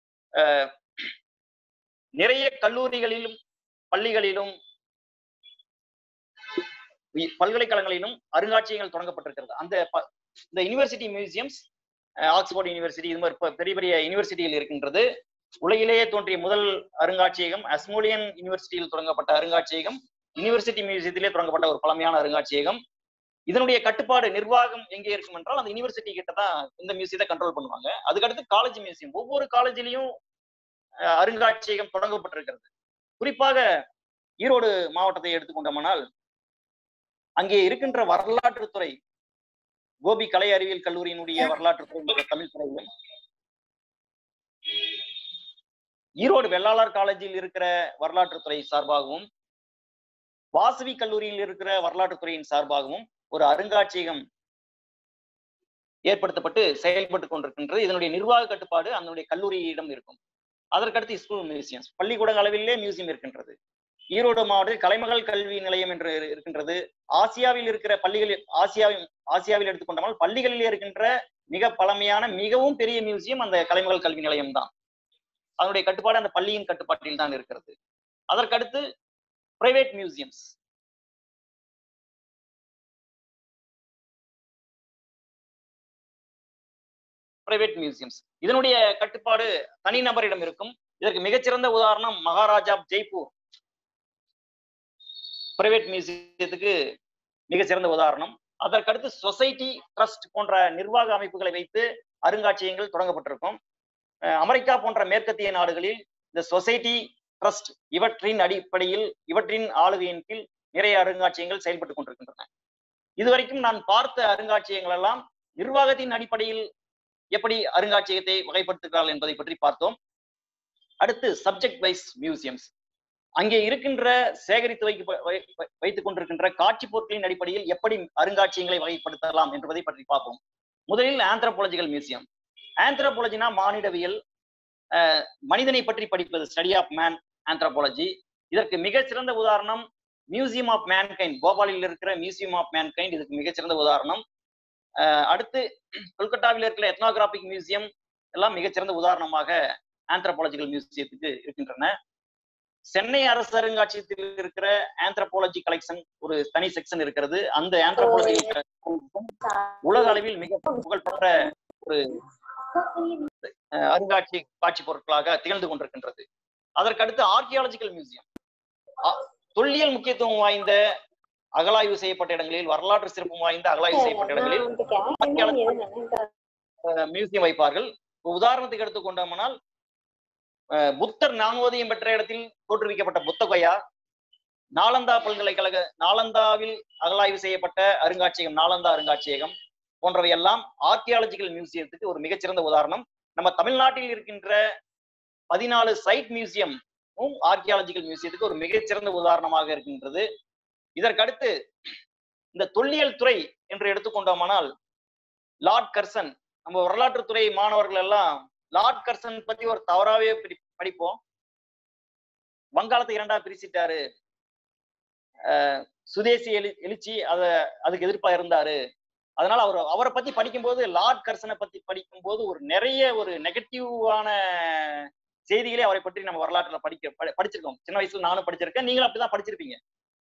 S1: நிறைய கல்லூரிகளிலும் பள்ளிகளிலும் பல்கலைக்கழகங்களிலும் அருங்காட்சியகங்கள் தொடங்கப்பட்டிருக்கிறது அந்த இந்த யூனிவர்சிட்டி மியூசியம்ஸ் ஆக்ஸ்போர்ட் யூனிவர்சிட்டி இது மாதிரி பெரிய பெரிய யூனிவர்சிட்டிகள் இருக்கின்றது உலகிலேயே தோன்றிய முதல் அருங்காட்சியகம் அஸ்மோலியன் யூனிவர்சிட்டியில் தொடங்கப்பட்ட அருங்காட்சியகம் யூனிவர்சிட்டி மியூசியத்திலே தொடங்கப்பட்ட ஒரு பழமையான அருங்காட்சியகம் இதனுடைய கட்டுப்பாடு நிர்வாகம் எங்கே இருக்கும் என்றால் அந்த யூனிவர்சிட்டி கிட்ட தான் இந்த மியூசியத்தை கண்ட்ரோல் பண்ணுவாங்க அதுக்கடுத்து காலேஜ் மியூசியம் ஒவ்வொரு காலேஜிலையும் அருங்காட்சியகம் தொடங்கப்பட்டிருக்கிறது குறிப்பாக ஈரோடு மாவட்டத்தை எடுத்துக்கொண்டோம்னால் அங்கே இருக்கின்ற வரலாற்று துறை கோபி கலை அறிவியல் கல்லூரியினுடைய வரலாற்று துறை தமிழ் துறையிலும் ஈரோடு வெள்ளாளர் காலேஜில் இருக்கிற வரலாற்று துறை சார்பாகவும் வாசவி கல்லூரியில் இருக்கிற வரலாற்று துறையின் சார்பாகவும் ஒரு அருங்காட்சியகம் ஏற்படுத்தப்பட்டு செயல்பட்டு கொண்டிருக்கின்றது இதனுடைய நிர்வாக கட்டுப்பாடு அதனுடைய கல்லூரியிடம் இருக்கும் அதற்கடுத்து ஸ்கூல் மியூசியம்ஸ் பள்ளிக்கூட அளவிலே மியூசியம் இருக்கின்றது ஈரோடு மாவட்டத்தில் கலைமகள் கல்வி நிலையம் என்று இருக்கின்றது ஆசியாவில் இருக்கிற பள்ளிகளில் ஆசியாவில் ஆசியாவில் எடுத்துக்கொண்டால் பள்ளிகளிலே இருக்கின்ற மிக பழமையான மிகவும் பெரிய மியூசியம் அந்த கலைமகள் கல்வி நிலையம் தான் அதனுடைய கட்டுப்பாடு அந்த பள்ளியின் கட்டுப்பாட்டில் தான் இருக்கிறது அதற்கடுத்து பிரைவேட் மியூசியம்ஸ் பிரைவேட் மியூசியம்ஸ் இதனுடைய கட்டுப்பாடு தனிநபரிடம் இருக்கும் இதற்கு மிகச்சிறந்த உதாரணம் மகாராஜா ஜெய்ப்பூர் பிரைவேட் மியூசியத்துக்கு மிகச்சிறந்த உதாரணம் அதற்கடுத்து சொசைட்டி ட்ரஸ்ட் போன்ற நிர்வாக அமைப்புகளை வைத்து அருங்காட்சியகங்கள் தொடங்கப்பட்டிருக்கும் அஹ் அமெரிக்கா போன்ற மேற்கத்திய நாடுகளில் இந்த சொசைட்டி ட்ரஸ்ட் இவற்றின் அடிப்படையில் இவற்றின் ஆளுகையின் கீழ் நிறைய அருங்காட்சியகங்கள் செயல்பட்டு கொண்டிருக்கின்றன இதுவரைக்கும் நான் பார்த்த அருங்காட்சியகங்கள் எல்லாம் நிர்வாகத்தின் அடிப்படையில் எப்படி அருங்காட்சியகத்தை வகைப்படுத்துகிறார்கள் என்பதை பற்றி பார்த்தோம் அடுத்து சப்ஜெக்ட் வைஸ் மியூசியம்ஸ் அங்கே இருக்கின்ற சேகரித்து வைக்க வை- வை- வைத்துக் கொண்டிருக்கின்ற காட்சி பொருட்களின் அடிப்படையில் எப்படி அருங்காட்சியகங்களை வகைப்படுத்தலாம் என்பதை பற்றி பார்ப்போம் முதலில் ஆந்த்ரோபாலஜிக்கல் மியூசியம் ஆந்த்ரோபாலஜினா மானிடவியல் அஹ், மனிதனை பற்றி படிப்பது ஸ்டடி ஆஃப் மேன் ஆந்த்ரோபாலஜி இதற்கு மிகச் சிறந்த உதாரணம் மியூசியம் ஆஃப் மேன்கைண்ட் போபாலில் இருக்கிற மியூசியம் ஆஃப் மேன்கைண்ட் இதுக்கு மிகச்சிறந்த உதாரணம் அஹ், அடுத்து கொல்கத்தாவில் இருக்கிற எத்னோகிராபிக் மியூசியம் எல்லாம் மிகச்சிறந்த உதாரணமாக ஆந்த்ரோபாலஜிக்கல் மியூசியத்துக்கு இருக்கின்றன சென்னை அரசு அருங்காட்சியகத்தில் இருக்கிற ஆந்த்ரோபாலஜி கலெக்ஷன் ஒரு தனி செக்ஷன் இருக்கிறது அந்த ஆந்த்ரோபாலஜி உலக அளவில் மிக புகழ்பெற்ற ஒரு அஹ், அருங்காட்சி காட்சி பொருட்களாக திகழ்ந்து கொண்டிருக்கின்றது அதற்கடுத்து ஆர்கியாலஜிக்கல் மியூசியம் தொல்லியல் முக்கியத்துவம் வாய்ந்த அகலாய்வு செய்யப்பட்ட இடங்களில் வரலாற்று சிறப்பு வாய்ந்த அகலாய்வு செய்யப்பட்ட இடங்களில் மியூசியம் வைப்பார்கள் இப்ப உதாரணத்துக்கு எடுத்துக்கொண்டோம்னால் அஹ், புத்தர் நாமோதயம் பெற்ற இடத்தில் தோற்றுவிக்கப்பட்ட புத்தகயா நாலந்தா பல்கலைக்கழக நாலந்தாவில் அகலாய்வு செய்யப்பட்ட அருங்காட்சியகம் நாலந்தா அருங்காட்சியகம் போன்றவை எல்லாம் ஆர்கியாலஜிக்கல் மியூசியத்துக்கு ஒரு மிகச்சிறந்த உதாரணம் நம்ம தமிழ்நாட்டில் இருக்கின்ற பதினாலு சைட் மியூசியம் ஆர்கியாலஜிக்கல் மியூசியத்துக்கு ஒரு மிகச்சிறந்த உதாரணமாக இருக்கின்றது இதற்கடுத்து இந்த தொல்லியல் துறை என்று எடுத்துக்கொண்டோமானால் லார்ட் கர்சன் நம்ம வரலாற்று துறை மாணவர்கள் எல்லாம் லார்ட் கர்சன் பத்தி ஒரு தவறாவே படி- படிப்போம் வங்காளத்தை இரண்டா பிரிச்சிட்டாரு அஹ் சுதேசி எழு எழுச்சி அத அதுக்கு எதிர்ப்பா இருந்தாரு அதனால அவர் அவரை பத்தி படிக்கும்போது லார்ட் கர்சனை பத்தி படிக்கும்போது ஒரு நிறைய ஒரு நெகட்டிவான செய்திகளே அவரை பற்றி நம்ம வரலாற்றுல படிக்க படி- படிச்சிருக்கோம் சின்ன வயசுல நானும் படிச்சிருக்கேன் நீங்களும் அப்படிதான் படிச்சிருப்பீங்க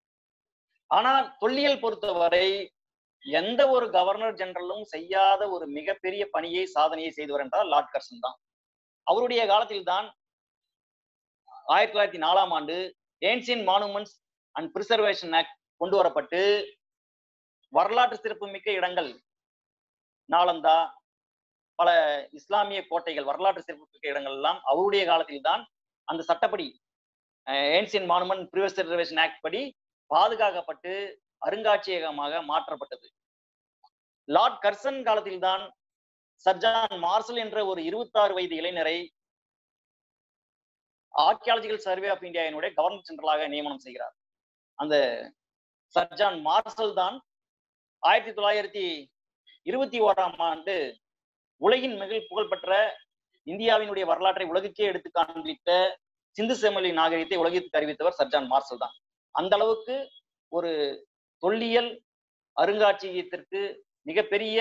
S1: ஆனா தொல்லியல் பொறுத்தவரை எந்த ஒரு கவர்னர் ஜெனரலும் செய்யாத ஒரு மிகப்பெரிய பணியை சாதனையை செய்தவர் என்றால் லார்ட் கர்சன் தான் அவருடைய காலத்தில் தான் ஆயிரத்தி தொள்ளாயிரத்தி நாலாம் ஆண்டு ancient monuments and preservation act கொண்டு வரப்பட்டு வரலாற்று சிறப்புமிக்க இடங்கள் நாலந்தா பல இஸ்லாமிய கோட்டைகள் வரலாற்று சிறப்புமிக்க இடங்கள் எல்லாம் அவருடைய காலத்தில் தான் அந்த சட்டப்படி ஏன்சியன் மானுமெண்ட் பிரிசர்வேஷன் ஆக்ட் படி பாதுகாக்கப்பட்டு அருங்காட்சியகமாக மாற்றப்பட்டது லார்ட் கர்சன் காலத்தில் தான் சர்ஜான் மார்சல் என்ற ஒரு இருபத்தாறு வயது இளைஞரை ஆர்கியாலஜிக்கல் சர்வே ஆஃப் இந்தியாவினுடைய கவர்னர் ஜெனரலாக நியமனம் செய்கிறார் அந்த சர்ஜான் மார்சல் தான் ஆயிரத்தி தொள்ளாயிரத்தி இருபத்தி ஓராம் ஆண்டு உலகின் மிக புகழ்பெற்ற இந்தியாவினுடைய வரலாற்றை உலகுக்கே எடுத்து காண்பித்த சிந்து செம்மொழி நாகரிகத்தை உலகிற்கு அறிவித்தவர் சர்ஜான் மார்சல் தான் அந்த அளவுக்கு ஒரு தொல்லியல் அருங்காட்சியகத்திற்கு மிகப்பெரிய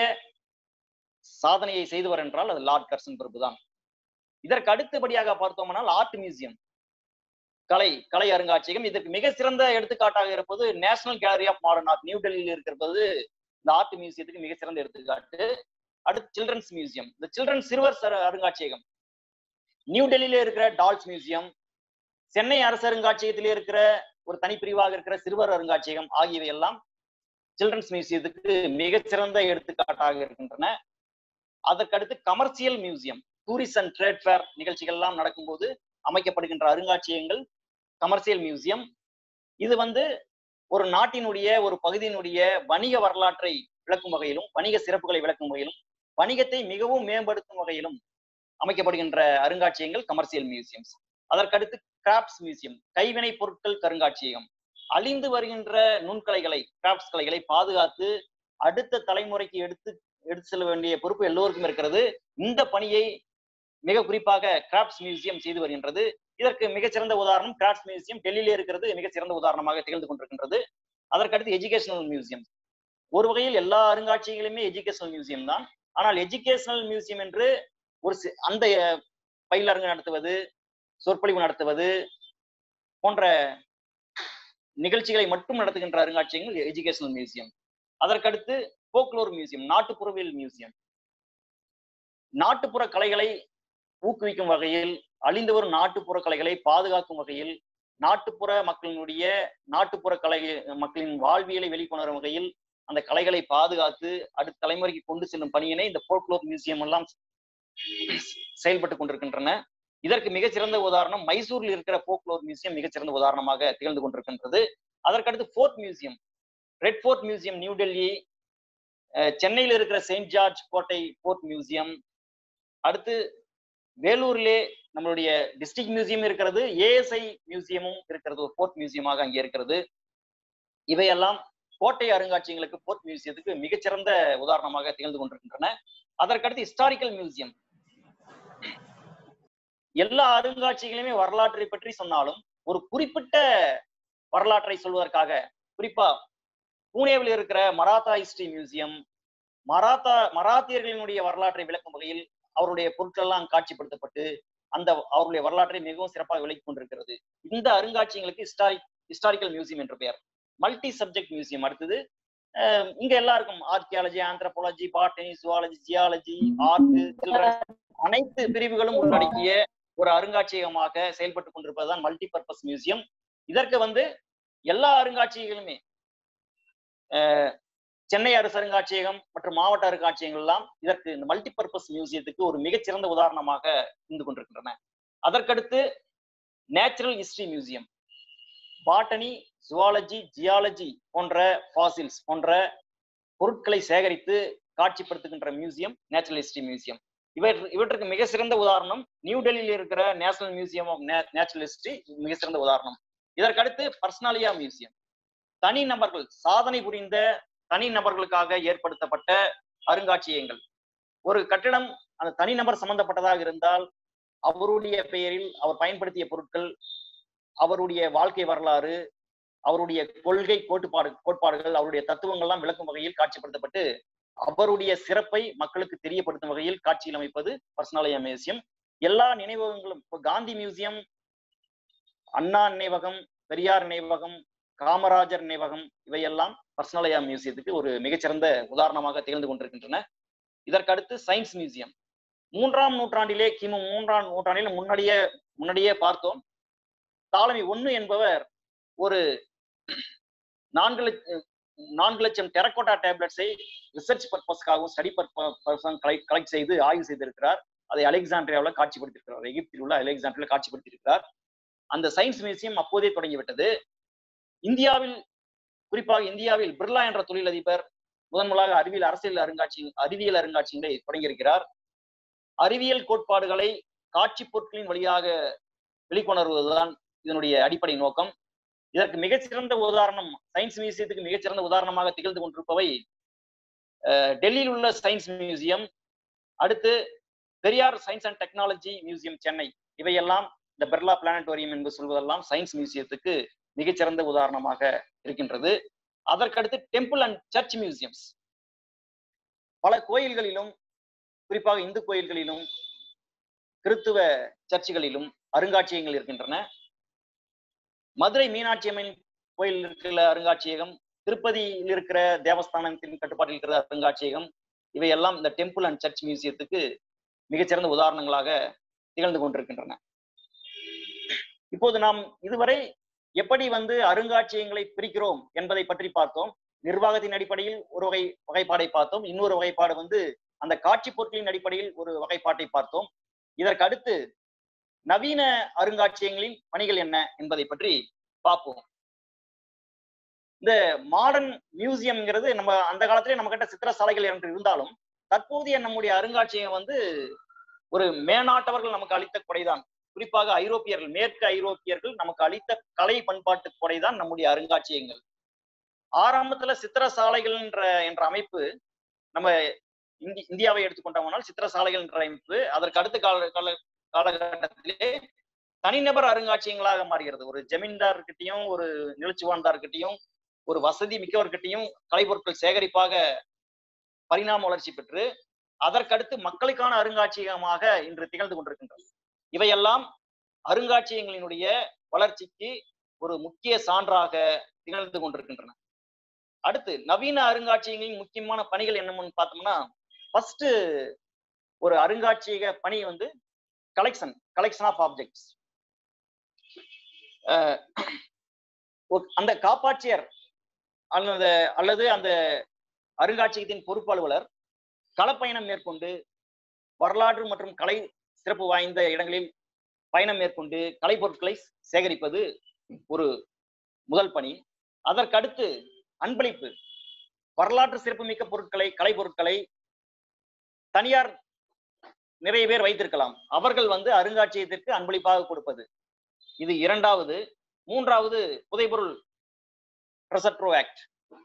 S1: சாதனையை செய்தவர் என்றால் அது லார்ட் கர்சன் பிரபு தான் இதற்கு அடுத்தபடியாக பார்த்தோம்னால் ஆர்ட் மியூசியம் கலை கலை அருங்காட்சியகம் இதற்கு மிக சிறந்த எடுத்துக்காட்டாக இருப்பது national gallery of modern art new டெல்லியில் இருக்கிறது இந்த ஆர்ட் மியூசியத்துக்கு மிக சிறந்த எடுத்துக்காட்டு அடுத்து சில்ட்ரன்ஸ் மியூசியம் இந்த சில்ட்ரன் சிறுவர் சர- அருங்காட்சியகம் நியூ டெல்லியில இருக்கிற டால்ஸ் மியூசியம் சென்னை அரசு அருங்காட்சியகத்திலே இருக்கிற ஒரு தனிப்பிரிவாக இருக்கிற சிறுவர் அருங்காட்சியகம் ஆகியவை எல்லாம் சில்ட்ரன்ஸ் மியூசியத்துக்கு மிகச்சிறந்த எடுத்துக்காட்டாக இருக்கின்றன அதற்கடுத்து commercial museum tourist and trade fair நிகழ்ச்சிகள் எல்லாம் நடக்கும்போது அமைக்கப்படுகின்ற அருங்காட்சியகங்கள் கமர்சியல் மியூசியம் இது வந்து ஒரு நாட்டினுடைய ஒரு பகுதியினுடைய வணிக வரலாற்றை விளக்கும் வகையிலும் வணிக சிறப்புகளை விளக்கும் வகையிலும் வணிகத்தை மிகவும் மேம்படுத்தும் வகையிலும் அமைக்கப்படுகின்ற அருங்காட்சியகங்கள் கமர்சியல் மியூசியம்ஸ் அதற்கடுத்து கிராப்ட்ஸ் மியூசியம் கைவினை பொருட்கள் கருங்காட்சியகம் அழிந்து வருகின்ற நுண்கலைகளை கிராப்ட்ஸ் கலைகளை பாதுகாத்து அடுத்த தலைமுறைக்கு எடுத்து எடுத்து செல்ல வேண்டிய பொறுப்பு எல்லோருக்கும் இருக்கிறது இந்த பணியை மிக குறிப்பாக கிராப்ட்ஸ் மியூசியம் செய்து வருகின்றது இதற்கு மிகச்சிறந்த உதாரணம் கிராப்ட்ஸ் மியூசியம் டெல்லியிலே இருக்கிறது மிகச்சிறந்த உதாரணமாக திகழ்ந்து கொண்டிருக்கின்றது அதற்கடுத்து எஜுகேஷனல் மியூசியம் ஒரு வகையில் எல்லா அருங்காட்சியங்களுமே எஜுகேஷனல் மியூசியம் தான் ஆனால் எஜுகேஷனல் மியூசியம் என்று ஒரு சி- அந்த பயிலரங்கு நடத்துவது சொற்பொழிவு நடத்துவது போன்ற நிகழ்ச்சிகளை மட்டும் நடத்துகின்ற அருங்காட்சியகங்கள் எஜுகேஷனல் மியூசியம் அதற்கடுத்து போக்லோர் மியூசியம் நாட்டுப்புறவியல் மியூசியம் நாட்டுப்புற கலைகளை ஊக்குவிக்கும் வகையில் அழிந்து வரும் நாட்டுப்புற கலைகளை பாதுகாக்கும் வகையில் நாட்டுப்புற மக்களினுடைய நாட்டுப்புற கலை மக்களின் வாழ்வியலை வெளிக்கொணரும் வகையில் அந்த கலைகளை பாதுகாத்து அடுத்த தலைமுறைக்கு கொண்டு செல்லும் பணியினை இந்த போல்க்ளோர் மியூசியம் எல்லாம் செயல்பட்டு கொண்டிருக்கின்றன இதற்கு மிகச்சிறந்த உதாரணம் மைசூரில் இருக்கிற போக்லோர் மியூசியம் மிகச்சிறந்த உதாரணமாக திகழ்ந்து கொண்டிருக்கின்றது அதற்கடுத்து fort museum red fort museum new Delhi uh சென்னையில் இருக்கிற செயின்ட் ஜார்ஜ் கோட்டை ஃபோர்ட் மியூசியம் அடுத்து வேலூரிலே நம்மளுடைய டிஸ்ட்ரிக்ட் மியூசியம் இருக்கிறது ஏஎஸ்ஐ மியூசியமும் இருக்கிறது ஒரு ஃபோர்ட் மியூசியமாக அங்கே இருக்கிறது இவையெல்லாம் கோட்டை அருங்காட்சியங்களுக்கு ஃபோர்ட் மியூசியத்துக்கு மிகச்சிறந்த உதாரணமாக திகழ்ந்து கொண்டிருக்கின்றன அதற்கடுத்து ஹிஸ்டாரிக்கல் மியூசியம் எல்லா அருங்காட்சிகளையுமே வரலாற்றை பற்றி சொன்னாலும் ஒரு குறிப்பிட்ட வரலாற்றை சொல்வதற்காக குறிப்பா பூனேவில் இருக்கிற மராத்தா ஹிஸ்டரி மியூசியம் மராத்தா மராத்தியர்களினுடைய வரலாற்றை விளக்கும் வகையில் அவருடைய பொருட்கள் எல்லாம் காட்சிப்படுத்தப்பட்டு அந்த அவருடைய வரலாற்றை மிகவும் சிறப்பாக விளக்கி கொண்டிருக்கிறது இந்த அருங்காட்சியங்களுக்கு ஹிஸ்டாரிக் ஹிஸ்டாரிக்கல் மியூசியம் என்று பெயர் மல்டி சப்ஜெக்ட் மியூசியம் அடுத்தது அஹ் இங்க எல்லாருக்கும் archaeology anthropology botany zoology geology art children அனைத்து பிரிவுகளும் உள்ளடக்கிய ஒரு அருங்காட்சியகமாக செயல்பட்டு கொண்டிருப்பதுதான் மல்டி பர்பஸ் மியூசியம் இதற்கு வந்து எல்லா அருங்காட்சியகங்களுமே அஹ் சென்னை அரசு அருங்காட்சியகம் மற்றும் மாவட்ட அருங்காட்சியகங்கள் எல்லாம் இதற்கு இந்த மல்டி பர்பஸ் மியூசியத்துக்கு ஒரு மிகச்சிறந்த உதாரணமாக இருந்து கொண்டிருக்கின்றன அதற்கடுத்து natural history museum botany zoology geology போன்ற ஃபாசில்ஸ் போன்ற பொருட்களை சேகரித்து காட்சிப்படுத்துகின்ற மியூசியம் நேச்சுரல் ஹிஸ்டரி மியூசியம் இவர் இவற்றுக்கு மிக சிறந்த உதாரணம் நியூ டெல்லியில் இருக்கிற national museum of natural history மிக சிறந்த உதாரணம் இதற்கடுத்து பர்சனாலியா மியூசியம் தனி நபர்கள் சாதனை புரிந்த தனி நபர்களுக்காக ஏற்படுத்தப்பட்ட அருங்காட்சியகங்கள் ஒரு கட்டிடம் அந்த தனிநபர் சம்பந்தப்பட்டதாக இருந்தால் அவருடைய பெயரில் அவர் பயன்படுத்திய பொருட்கள் அவருடைய வாழ்க்கை வரலாறு அவருடைய கொள்கை கோட்பாடு கோட்பாடுகள் அவருடைய தத்துவங்கள்லாம் விளக்கும் வகையில் காட்சிப்படுத்தப்பட்டு அவருடைய சிறப்பை மக்களுக்கு தெரியப்படுத்தும் வகையில் காட்சியில் அமைப்பது பர்சனாலயா மியூசியம் எல்லா நினைவகங்களும் இப்போ காந்தி மியூசியம் அண்ணா நினைவகம் பெரியார் நினைவகம் காமராஜர் நினைவகம் இவையெல்லாம் பர்சனாலயா மியூசியத்துக்கு ஒரு மிகச்சிறந்த உதாரணமாக திகழ்ந்து கொண்டிருக்கின்றன இதற்கடுத்து சயின்ஸ் மியூசியம் மூன்றாம் நூற்றாண்டிலே கிமு மூன்றாம் நூற்றாண்டில் முன்னாடியே முன்னாடியே பார்த்தோம் தாலமி ஒண்ணு என்பவர் ஒரு நான்கு லட்ச- நான்கு லட்சம் டெரக்கோட்டா டேப்லெட்ஸை ரிசர்ச் பர்பஸ்க்காகவும் ஸ்டடி பர்பஸ் கலெக்ட் செய்து ஆய்வு செய்திருக்கிறார் அதை அலெக்சாண்ட்ரியாவில் காட்சிப்படுத்தியிருக்கிறார் எகிப்தில் உள்ள அலெக்சாண்ட்ரியாவில் காட்சிப்படுத்தியிருக்கிறார் அந்த சயின்ஸ் மியூசியம் அப்போதே தொடங்கிவிட்டது இந்தியாவில் குறிப்பாக இந்தியாவில் பிர்லா என்ற தொழிலதிபர் முதன்முதலாக அறிவியல் அரசியல் அருங்காட்சி அறிவியல் அருங்காட்சியங்களை தொடங்கியிருக்கிறார் அறிவியல் கோட்பாடுகளை காட்சி பொருட்களின் வழியாக வெளிக்கொணர்வதுதான் இதனுடைய அடிப்படை நோக்கம் இதற்கு மிகச்சிறந்த உதாரணம் சயின்ஸ் மியூசியத்துக்கு மிகச்சிறந்த உதாரணமாக திகழ்ந்து கொண்டிருப்பவை அஹ், டெல்லியில் உள்ள சயின்ஸ் மியூசியம் அடுத்து Periyar science and technology museum Chennai இவையெல்லாம் இந்த பிர்லா பிளானட்டோரியம் என்று சொல்வதெல்லாம் சயின்ஸ் மியூசியத்துக்கு மிகச்சிறந்த உதாரணமாக இருக்கின்றது அதற்கடுத்து டெம்பிள் அண்ட் சர்ச் மியூசியம்ஸ் பல கோயில்களிலும் குறிப்பாக இந்து கோயில்களிலும் கிறித்துவ சர்ச்சுகளிலும் அருங்காட்சியகங்கள் இருக்கின்றன மதுரை மீனாட்சி அம்மன் கோயில் இருக்கிற அருங்காட்சியகம் திருப்பதியில் இருக்கிற தேவஸ்தானத்தின் கட்டுப்பாட்டில் இருக்கிற அருங்காட்சியகம் இவையெல்லாம் இந்த டெம்பிள் அண்ட் சர்ச் மியூசியத்துக்கு மிகச்சிறந்த உதாரணங்களாக திகழ்ந்து கொண்டிருக்கின்றன இப்போது நாம் இதுவரை எப்படி வந்து அருங்காட்சியகங்களை பிரிக்கிறோம் என்பதை பற்றி பார்த்தோம் நிர்வாகத்தின் அடிப்படையில் ஒரு வகை வகைப்பாடை பார்த்தோம் இன்னொரு வகைப்பாடு வந்து அந்த காட்சி பொருட்களின் அடிப்படையில் ஒரு வகைப்பாட்டை பார்த்தோம் இதற்கு அடுத்து நவீன அருங்காட்சியகங்களின் பணிகள் என்ன என்பதை பற்றி பார்ப்போம் இந்த மாடர்ன் மியூசியம்ங்கிறது நம்ம அந்த காலத்திலே நம்ம கிட்ட சித்திரசாலைகள் என்று இருந்தாலும் தற்போதைய நம்முடைய அருங்காட்சியகம் வந்து ஒரு மேனாட்டவர்கள் நமக்கு அளித்த கொடைதான் குறிப்பாக ஐரோப்பியர்கள் மேற்கு ஐரோப்பியர்கள் நமக்கு அளித்த கலை பண்பாட்டு கொடைதான் நம்முடைய அருங்காட்சியகங்கள் ஆரம்பத்துல சித்திரசாலைகள் என்ற என்ற அமைப்பு நம்ம இந்தி இந்தியாவை எடுத்துக்கொண்டோம்னால் சித்திரசாலைகள் என்ற அமைப்பு அதற்கு அடுத்த கால கால காலகட்டத்திலே தனிநபர் அருங்காட்சியகங்களாக மாறுகிறது ஒரு ஜமீன்தார்கிட்டையும் ஒரு நிலச்சுவான்தார்கிட்டையும் ஒரு வசதி மிக்கவர்கிட்டையும் கலைப்பொருட்கள் சேகரிப்பாக பரிணாம வளர்ச்சி பெற்று அதற்கடுத்து மக்களுக்கான அருங்காட்சியகமாக இன்று திகழ்ந்து கொண்டிருக்கின்றது இவையெல்லாம் அருங்காட்சியகங்களினுடைய வளர்ச்சிக்கு ஒரு முக்கிய சான்றாக திகழ்ந்து கொண்டிருக்கின்றன அடுத்து நவீன அருங்காட்சியகங்களின் முக்கியமான பணிகள் என்னன்னு பார்த்தோம்னா ஃபர்ஸ்ட் ஒரு அருங்காட்சியக பணி வந்து கலெக்ஷன் கலெக்ஷன் ஆஃப் ஆப்ஜெக்ட்ஸ் அந்த காப்பாட்சியர் அல்லது அல்லது அந்த அருங்காட்சியகத்தின் பொறுப்பு அலுவலர் களப்பயணம் மேற்கொண்டு வரலாற்று மற்றும் கலை சிறப்பு வாய்ந்த இடங்களில் பயணம் மேற்கொண்டு கலைப்பொருட்களை சேகரிப்பது ஒரு முதல் பணி அதற்கடுத்து அன்பளிப்பு வரலாற்று சிறப்புமிக்க பொருட்களை கலை பொருட்களை தனியார் நிறைய பேர் வைத்திருக்கலாம் அவர்கள் வந்து அருங்காட்சியகத்திற்கு அன்பளிப்பாக கொடுப்பது இது இரண்டாவது மூன்றாவது புதைபொருள் ட்ரெசட்ரோ ஆக்ட்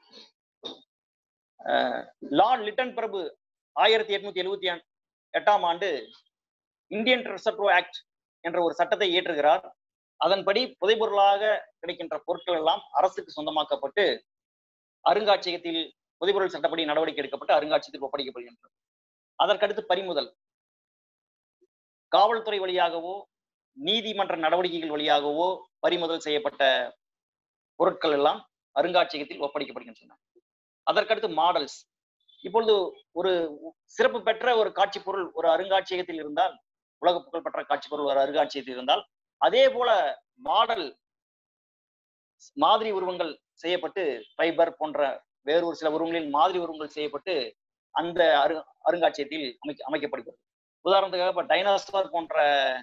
S1: லார்ட் லிட்டன் பிரபு ஆயிரத்தி எட்நூத்தி எழுபத்தி எட்டாம் ஆண்டு இந்தியன் ட்ரெசட்ரோ ஆக்ட் என்ற ஒரு சட்டத்தை இயற்றுகிறார் அதன்படி புதைபொருளாக கிடைக்கின்ற பொருட்கள் எல்லாம் அரசுக்கு சொந்தமாக்கப்பட்டு அருங்காட்சியகத்தில் புதைபொருள் சட்டப்படி நடவடிக்கை எடுக்கப்பட்டு அருங்காட்சியகத்தில் ஒப்படைக்கப்படுகின்றது அதற்கடுத்து பறிமுதல் காவல்துறை வழியாகவோ நீதிமன்ற நடவடிக்கைகள் வழியாகவோ பறிமுதல் செய்யப்பட்ட பொருட்கள் எல்லாம் அருங்காட்சியகத்தில் ஒப்படைக்கப்படுகின்றன அதற்கடுத்து மாடல்ஸ் இப்பொழுது ஒரு சிறப்பு பெற்ற ஒரு காட்சி பொருள் ஒரு அருங்காட்சியகத்தில் இருந்தால் உலக புகழ்பெற்ற காட்சி பொருள் ஒரு அருங்காட்சியகத்தில் இருந்தால் அதே போல மாடல் மாதிரி உருவங்கள் செய்யப்பட்டு ஃபைபர் போன்ற வேறொரு சில உருவங்களில் மாதிரி உருவங்கள் செய்யப்பட்டு அந்த அரு அருங்காட்சியகத்தில் அமைக்க அமைக்கப்படுகிறது உதாரணத்துக்காக இப்ப டைனாஸ்டார் போன்ற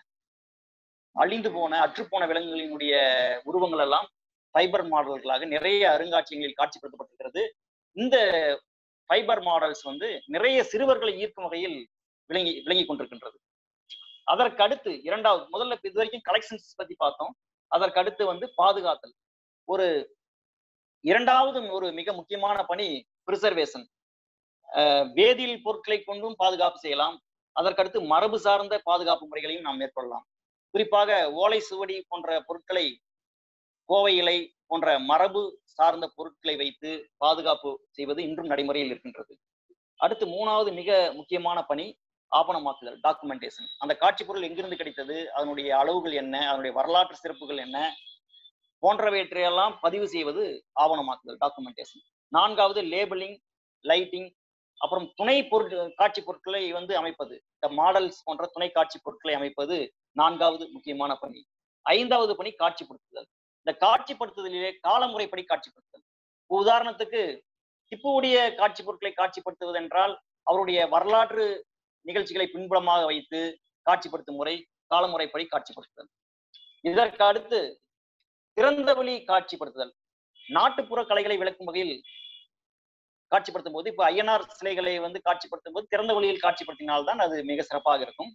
S1: அழிந்து போன அற்றுப்போன விலங்குகளினுடைய உருவங்கள் எல்லாம் ஃபைபர் மாடல்களாக நிறைய அருங்காட்சியங்களில் காட்சிப்படுத்தப்பட்டிருக்கிறது இந்த ஃபைபர் மாடல்ஸ் வந்து நிறைய சிறுவர்களை ஈர்க்கும் வகையில் விளங்கி விளங்கி கொண்டிருக்கின்றது அதற்கடுத்து இரண்டாவது முதல்ல இது வரைக்கும் கலெக்ஷன்ஸ் பத்தி பார்த்தோம் அதற்கடுத்து வந்து பாதுகாத்தல் ஒரு இரண்டாவது ஒரு மிக முக்கியமான பணி பிரிசர்வேஷன் வேதியியல் பொருட்களை கொண்டும் பாதுகாப்பு செய்யலாம் அதற்கடுத்து மரபு சார்ந்த பாதுகாப்பு முறைகளையும் நாம் மேற்கொள்ளலாம் குறிப்பாக ஓலை சுவடி போன்ற பொருட்களை கோவை இலை போன்ற மரபு சார்ந்த பொருட்களை வைத்து பாதுகாப்பு செய்வது இன்றும் நடைமுறையில் இருக்கின்றது அடுத்து மூணாவது மிக முக்கியமான பணி ஆவணமாக்குதல் டாக்குமெண்டேஷன் அந்த காட்சி பொருள் எங்கிருந்து கிடைத்தது அதனுடைய அளவுகள் என்ன அதனுடைய வரலாற்று சிறப்புகள் என்ன போன்றவற்றையெல்லாம் பதிவு செய்வது ஆவணமாக்குதல் டாக்குமெண்டேஷன் நான்காவது லேபிளிங் லைட்டிங் அப்புறம் துணை பொருட்கள் காட்சி பொருட்களை வந்து அமைப்பது இந்த மாடல்ஸ் போன்ற துணை காட்சி பொருட்களை அமைப்பது நான்காவது முக்கியமான பணி ஐந்தாவது பணி காட்சிப்படுத்துதல் இந்த காட்சிப்படுத்துதலிலே காலமுறைப்படி காட்சிப்படுத்துதல் உதாரணத்துக்கு திப்புவுடைய காட்சி பொருட்களை காட்சிப்படுத்துவது என்றால் அவருடைய வரலாற்று நிகழ்ச்சிகளை பின்புலமாக வைத்து காட்சிப்படுத்தும் முறை காலமுறைப்படி காட்சிப்படுத்துதல் இதற்கு அடுத்து திறந்தவெளி காட்சிப்படுத்துதல் நாட்டுப்புற கலைகளை விளக்கும் வகையில் காட்சிப்படுத்தும் போது இப்ப ஐயனார் சிலைகளை வந்து காட்சிப்படுத்தும் போது திறந்த வழியில் காட்சிப்படுத்தினால்தான் அது மிக சிறப்பாக இருக்கும்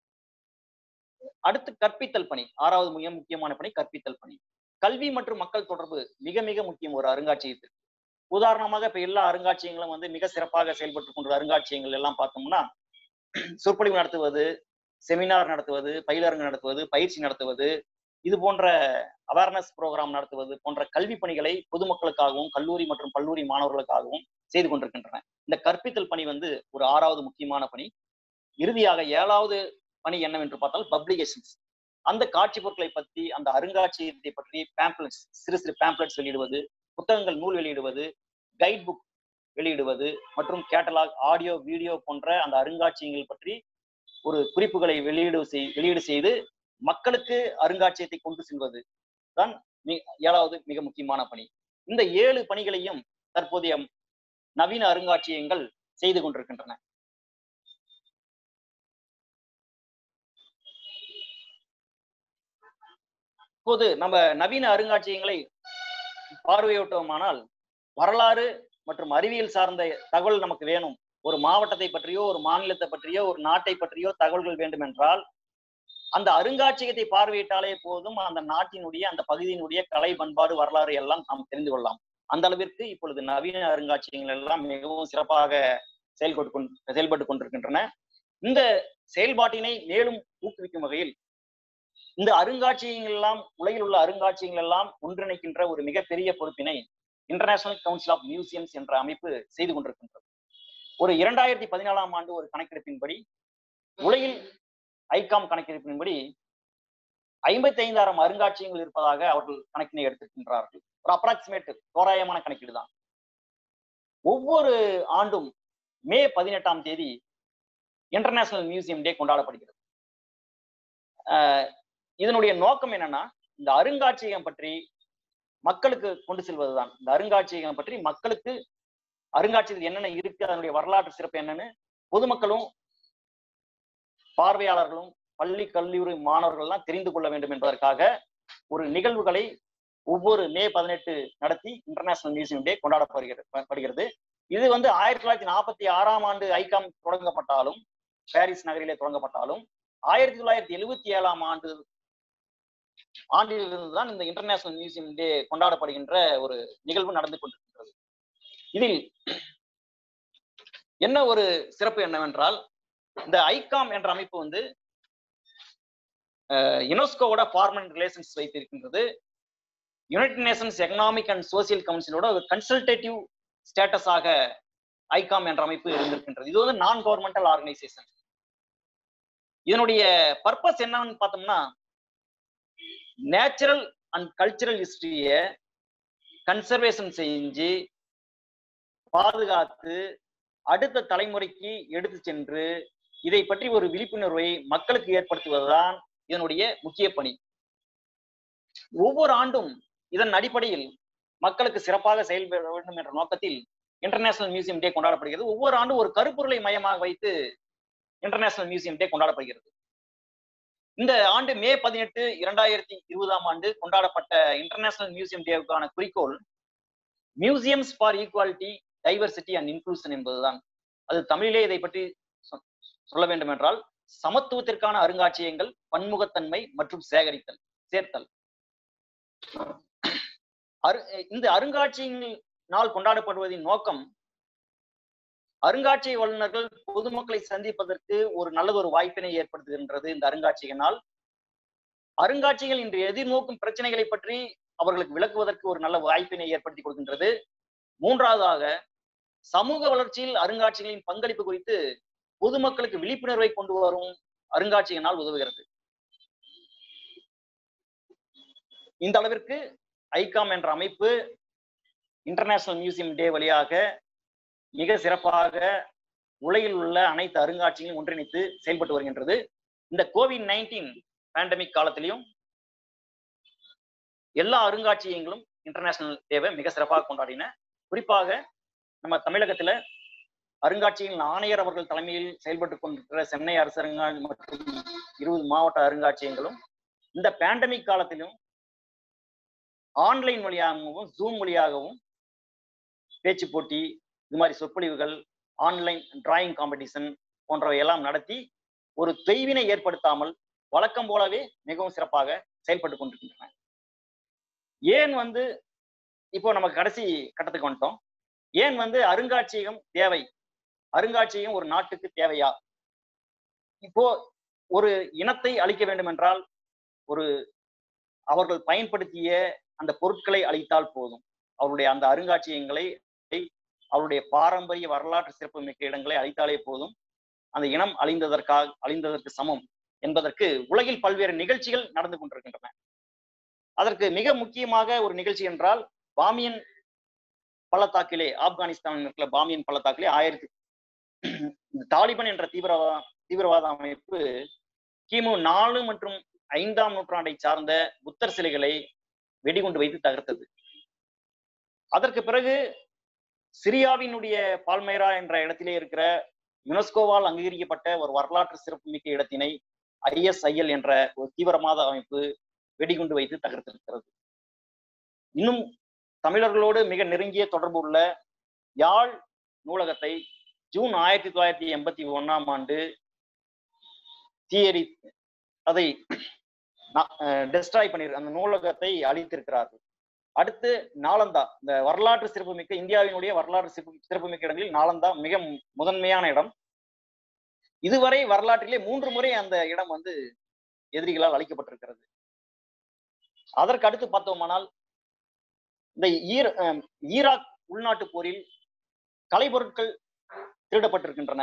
S1: அடுத்து கற்பித்தல் பணி ஆறாவது மிக முக்கியமான பணி கற்பித்தல் பணி கல்வி மற்றும் மக்கள் தொடர்பு மிக மிக முக்கியம் ஒரு அருங்காட்சியகத்திற்கு உதாரணமாக இப்ப எல்லா அருங்காட்சியங்களும் வந்து மிக சிறப்பாக செயல்பட்டு கொண்ட அருங்காட்சியங்கள் எல்லாம் பார்த்தோம்னா சொற்பொழிவு நடத்துவது செமினார் நடத்துவது பயிலரங்கு நடத்துவது பயிற்சி நடத்துவது இது போன்ற அவேர்னஸ் ப்ரோக்ராம் நடத்துவது போன்ற கல்வி பணிகளை பொதுமக்களுக்காகவும் கல்லூரி மற்றும் கல்லூரி மாணவர்களுக்காகவும் செய்து கொண்டிருக்கின்றன இந்த கற்பித்தல் பணி வந்து ஒரு ஆறாவது முக்கியமான பணி இறுதியாக ஏழாவது பணி என்னவென்று பார்த்தால் பப்ளிகேஷன்ஸ் அந்த காட்சி பொருட்களை பற்றி அந்த அருங்காட்சியகத்தை பற்றி பேம்ப்ளெட்ஸ் சிறு சிறு பேம்ப்ளெட்ஸ் வெளியிடுவது புத்தகங்கள் நூல் வெளியிடுவது கைட் புக் வெளியிடுவது மற்றும் கேட்டலாக் ஆடியோ வீடியோ போன்ற அந்த அருங்காட்சியகங்கள் பற்றி ஒரு குறிப்புகளை வெளியீடு செய் வெளியீடு செய்து மக்களுக்கு அருங்காட்சியகத்தை கொண்டு செல்வது தான் ஏழாவது மிக முக்கியமான பணி இந்த ஏழு பணிகளையும் தற்போதைய நவீன அருங்காட்சியகங்கள் செய்து கொண்டிருக்கின்றன இப்போது நம்ம நவீன அருங்காட்சியகங்களை பார்வையிட்டோமானால் வரலாறு மற்றும் அறிவியல் சார்ந்த தகவல் நமக்கு வேணும் ஒரு மாவட்டத்தை பற்றியோ ஒரு மாநிலத்தை பற்றியோ ஒரு நாட்டை பற்றியோ தகவல்கள் வேண்டும் என்றால் அந்த அருங்காட்சியகத்தை பார்வையிட்டாலே போதும் அந்த நாட்டினுடைய அந்த பகுதியினுடைய கலை பண்பாடு வரலாறு எல்லாம் நாம் தெரிந்து கொள்ளலாம் அந்த அளவிற்கு இப்பொழுது நவீன அருங்காட்சியகங்கள் எல்லாம் மிகவும் சிறப்பாக செயல்பட்டு கொண்டு செயல்பட்டு கொண்டிருக்கின்றன இந்த செயல்பாட்டினை மேலும் ஊக்குவிக்கும் வகையில் இந்த அருங்காட்சியகங்கள் எல்லாம் உலகில் உள்ள அருங்காட்சியகங்கள் எல்லாம் ஒன்றிணைக்கின்ற ஒரு மிகப்பெரிய பொறுப்பினை இன்டர்நேஷனல் கவுன்சில் ஆஃப் மியூசியம்ஸ் என்ற அமைப்பு செய்து கொண்டிருக்கின்றது ஒரு இரண்டாயிரத்தி பதினாலாம் ஆண்டு ஒரு கணக்கெடுப்பின்படி உலகில் ஐகாம் கணக்கெடுப்பின்படி ஐம்பத்தி ஐந்தாயிரம் அருங்காட்சியகங்கள் இருப்பதாக அவர்கள் கணக்கினை எடுத்திருக்கின்றார்கள் ஒரு அப்ராக்சிமேட் தோராயமான கணக்கீடு தான் ஒவ்வொரு ஆண்டும் மே பதினெட்டாம் தேதி இன்டர்நேஷனல் மியூசியம் டே கொண்டாடப்படுகிறது ஆஹ் இதனுடைய நோக்கம் என்னன்னா இந்த அருங்காட்சியகம் பற்றி மக்களுக்கு கொண்டு செல்வதுதான் இந்த அருங்காட்சியகம் பற்றி மக்களுக்கு அருங்காட்சியகத்தில் என்னென்ன இருக்கு அதனுடைய வரலாற்று சிறப்பு என்னன்னு பொதுமக்களும் பார்வையாளர்களும் பள்ளி கல்லூரி மாணவர்கள் எல்லாம் தெரிந்து கொள்ள வேண்டும் என்பதற்காக ஒரு நிகழ்வுகளை ஒவ்வொரு மே பதினெட்டு நடத்தி இன்டர்நேஷனல் மியூசியம் டே கொண்டாடப்படுகிறது படுகிறது இது வந்து ஆயிரத்தி தொள்ளாயிரத்தி நாற்பத்தி ஆறாம் ஆண்டு ஐகாம் தொடங்கப்பட்டாலும் பாரிஸ் நகரிலே தொடங்கப்பட்டாலும் ஆயிரத்தி தொள்ளாயிரத்தி எழுபத்தி ஏழாம் ஆண்டு ஆண்டிலிருந்து தான் இந்த இன்டர்நேஷனல் மியூசியம் டே கொண்டாடப்படுகின்ற ஒரு நிகழ்வு நடந்து கொண்டிருக்கிறது இதில் என்ன ஒரு சிறப்பு என்னவென்றால் இந்த ஐகாம் என்ற அமைப்பு வந்து யுனெஸ்கோவோட ஃபார்மன் ரிலேஷன்ஸ் வைத்திருக்கின்றது United Nations economic and social கவுன்சிலோட ஒரு கன்சல்டேட்டிவ் ஸ்டேட்டஸாக ஐகாம் என்ற அமைப்பு இருந்திருக்கின்றது இது வந்து நான் கவர்மெண்டல் ஆர்கனைசேஷன் இதனுடைய பர்பஸ் என்னன்னு பார்த்தோம்னா நேச்சுரல் அண்ட் கல்ச்சுரல் ஹிஸ்டரிய கன்சர்வேஷன் செஞ்சு பாதுகாத்து அடுத்த தலைமுறைக்கு எடுத்து சென்று இதை பற்றி ஒரு விழிப்புணர்வை மக்களுக்கு ஏற்படுத்துவதுதான் இதனுடைய முக்கிய பணி ஒவ்வொரு ஆண்டும் இதன் அடிப்படையில் மக்களுக்கு சிறப்பாக செயல்பட வேண்டும் என்ற நோக்கத்தில் இன்டர்நேஷனல் மியூசியம் டே கொண்டாடப்படுகிறது ஒவ்வொரு ஆண்டும் ஒரு கருப்பொருளை மையமாக வைத்து இன்டர்நேஷனல் மியூசியம் டே கொண்டாடப்படுகிறது இந்த ஆண்டு மே பதினெட்டு இரண்டாயிரத்தி இருபதாம் ஆண்டு கொண்டாடப்பட்ட இன்டர்நேஷனல் மியூசியம் டேவுக்கான குறிக்கோள் museums for equality diversity and inclusion என்பதுதான் அது தமிழிலே இதை பற்றி சொல்ல வேண்டும் என்றால் சமத்துவத்திற்கான அருங்காட்சியகங்கள் பன்முகத்தன்மை மற்றும் சேகரித்தல் சேர்த்தல் அரு இந்த அருங்காட்சியங்கள் நாள் கொண்டாடப்படுவதின் நோக்கம் அருங்காட்சியக வல்லுநர்கள் பொதுமக்களை சந்திப்பதற்கு ஒரு நல்லது ஒரு வாய்ப்பினை ஏற்படுத்துகின்றது இந்த அருங்காட்சியக நாள் அருங்காட்சியங்கள் இன்று எதிர்நோக்கும் பிரச்சனைகளை பற்றி அவர்களுக்கு விளக்குவதற்கு ஒரு நல்ல வாய்ப்பினை ஏற்படுத்தி கொடுக்கின்றது மூன்றாவதாக சமூக வளர்ச்சியில் அருங்காட்சியங்களின் பங்களிப்பு குறித்து பொதுமக்களுக்கு விழிப்புணர்வை கொண்டு வரும் அருங்காட்சியக நாள் உதவுகிறது இந்த அளவிற்கு ஐகாம் என்ற அமைப்பு இன்டர்நேஷனல் மியூசியம் டே வழியாக மிக சிறப்பாக உலகில் உள்ள அனைத்து அருங்காட்சியங்களையும் ஒன்றிணைத்து செயல்பட்டு வருகின்றது இந்த கோவிட் நைன்டீன் பேண்டமிக் காலத்திலையும் எல்லா அருங்காட்சியகங்களும் இன்டர்நேஷனல் டேவை மிக சிறப்பாக கொண்டாடின குறிப்பாக நம்ம தமிழகத்துல அருங்காட்சியகங்கள் ஆணையர் அவர்கள் தலைமையில் செயல்பட்டு கொண்டிருக்கிற சென்னை அரசரங்கா மற்றும் இருபது மாவட்ட அருங்காட்சியகங்களும் இந்த பேண்டமிக் காலத்திலும் ஆன்லைன் வழியாகவும் ஜூம் வழியாகவும் பேச்சு போட்டி இது மாதிரி சொற்பொழிவுகள் ஆன்லைன் டிராயிங் காம்படிஷன் போன்றவை எல்லாம் நடத்தி ஒரு தொய்வினை ஏற்படுத்தாமல் வழக்கம் போலவே மிகவும் சிறப்பாக செயல்பட்டு கொண்டிருக்கின்றன ஏன் வந்து இப்போ நம்ம கடைசி கட்டத்துக்கு வந்துட்டோம் ஏன் வந்து அருங்காட்சியகம் தேவை அருங்காட்சியகம் ஒரு நாட்டுக்கு தேவையா இப்போ ஒரு இனத்தை அழிக்க வேண்டும் என்றால் ஒரு அவர்கள் பயன்படுத்திய அந்த பொருட்களை அழித்தால் போதும் அவருடைய அந்த அருங்காட்சியகங்களை அவருடைய பாரம்பரிய வரலாற்று சிறப்பு மிக்க இடங்களை அழித்தாலே போதும் அந்த இனம் அழிந்ததற்காக அழிந்ததற்கு சமம் என்பதற்கு உலகில் பல்வேறு நிகழ்ச்சிகள் நடந்து கொண்டிருக்கின்றன அதற்கு மிக முக்கியமாக ஒரு நிகழ்ச்சி என்றால் பாமியன் பள்ளத்தாக்கிலே ஆப்கானிஸ்தான் இருக்கிற பாமியன் பள்ளத்தாக்கிலே ஆயிரத்தி தாலிபன் என்ற தீவிரவாத தீவிரவாத அமைப்பு கிமு நாலு மற்றும் ஐந்தாம் நூற்றாண்டை சார்ந்த புத்தர் சிலைகளை வெடிகுண்டு வைத்து தகர்த்தது அதற்கு பிறகு சிரியாவினுடைய பால்மைரா என்ற இடத்திலே இருக்கிற யுனெஸ்கோவால் அங்கீகரிக்கப்பட்ட ஒரு வரலாற்று சிறப்புமிக்க இடத்தினை ஐஎஸ்ஐஎல் என்ற ஒரு தீவிரவாத அமைப்பு வெடிகுண்டு வைத்து தகர்த்திருக்கிறது இன்னும் தமிழர்களோடு மிக நெருங்கிய தொடர்பு உள்ள யாழ் நூலகத்தை ஜூன் ஆயிரத்தி தொள்ளாயிரத்தி எண்பத்தி ஒன்னாம் ஆண்டு தீயரி அதை டெஸ்ட்ராய் பண்ணி அந்த நூலகத்தை அழித்திருக்கிறார்கள் அடுத்து நாலந்தா இந்த வரலாற்று சிறப்புமிக்க இந்தியாவினுடைய வரலாற்று சிறப்பு சிறப்புமிக்க இடங்களில் நாலந்தா மிக முதன்மையான இடம் இதுவரை வரலாற்றிலே மூன்று முறை அந்த இடம் வந்து எதிரிகளால் அழிக்கப்பட்டிருக்கிறது அதற்கு அடுத்து பார்த்தோமானால் இந்த ஈர ஈராக் உள்நாட்டு போரில் கலைப்பொருட்கள் திருடப்பட்டிருக்கின்றன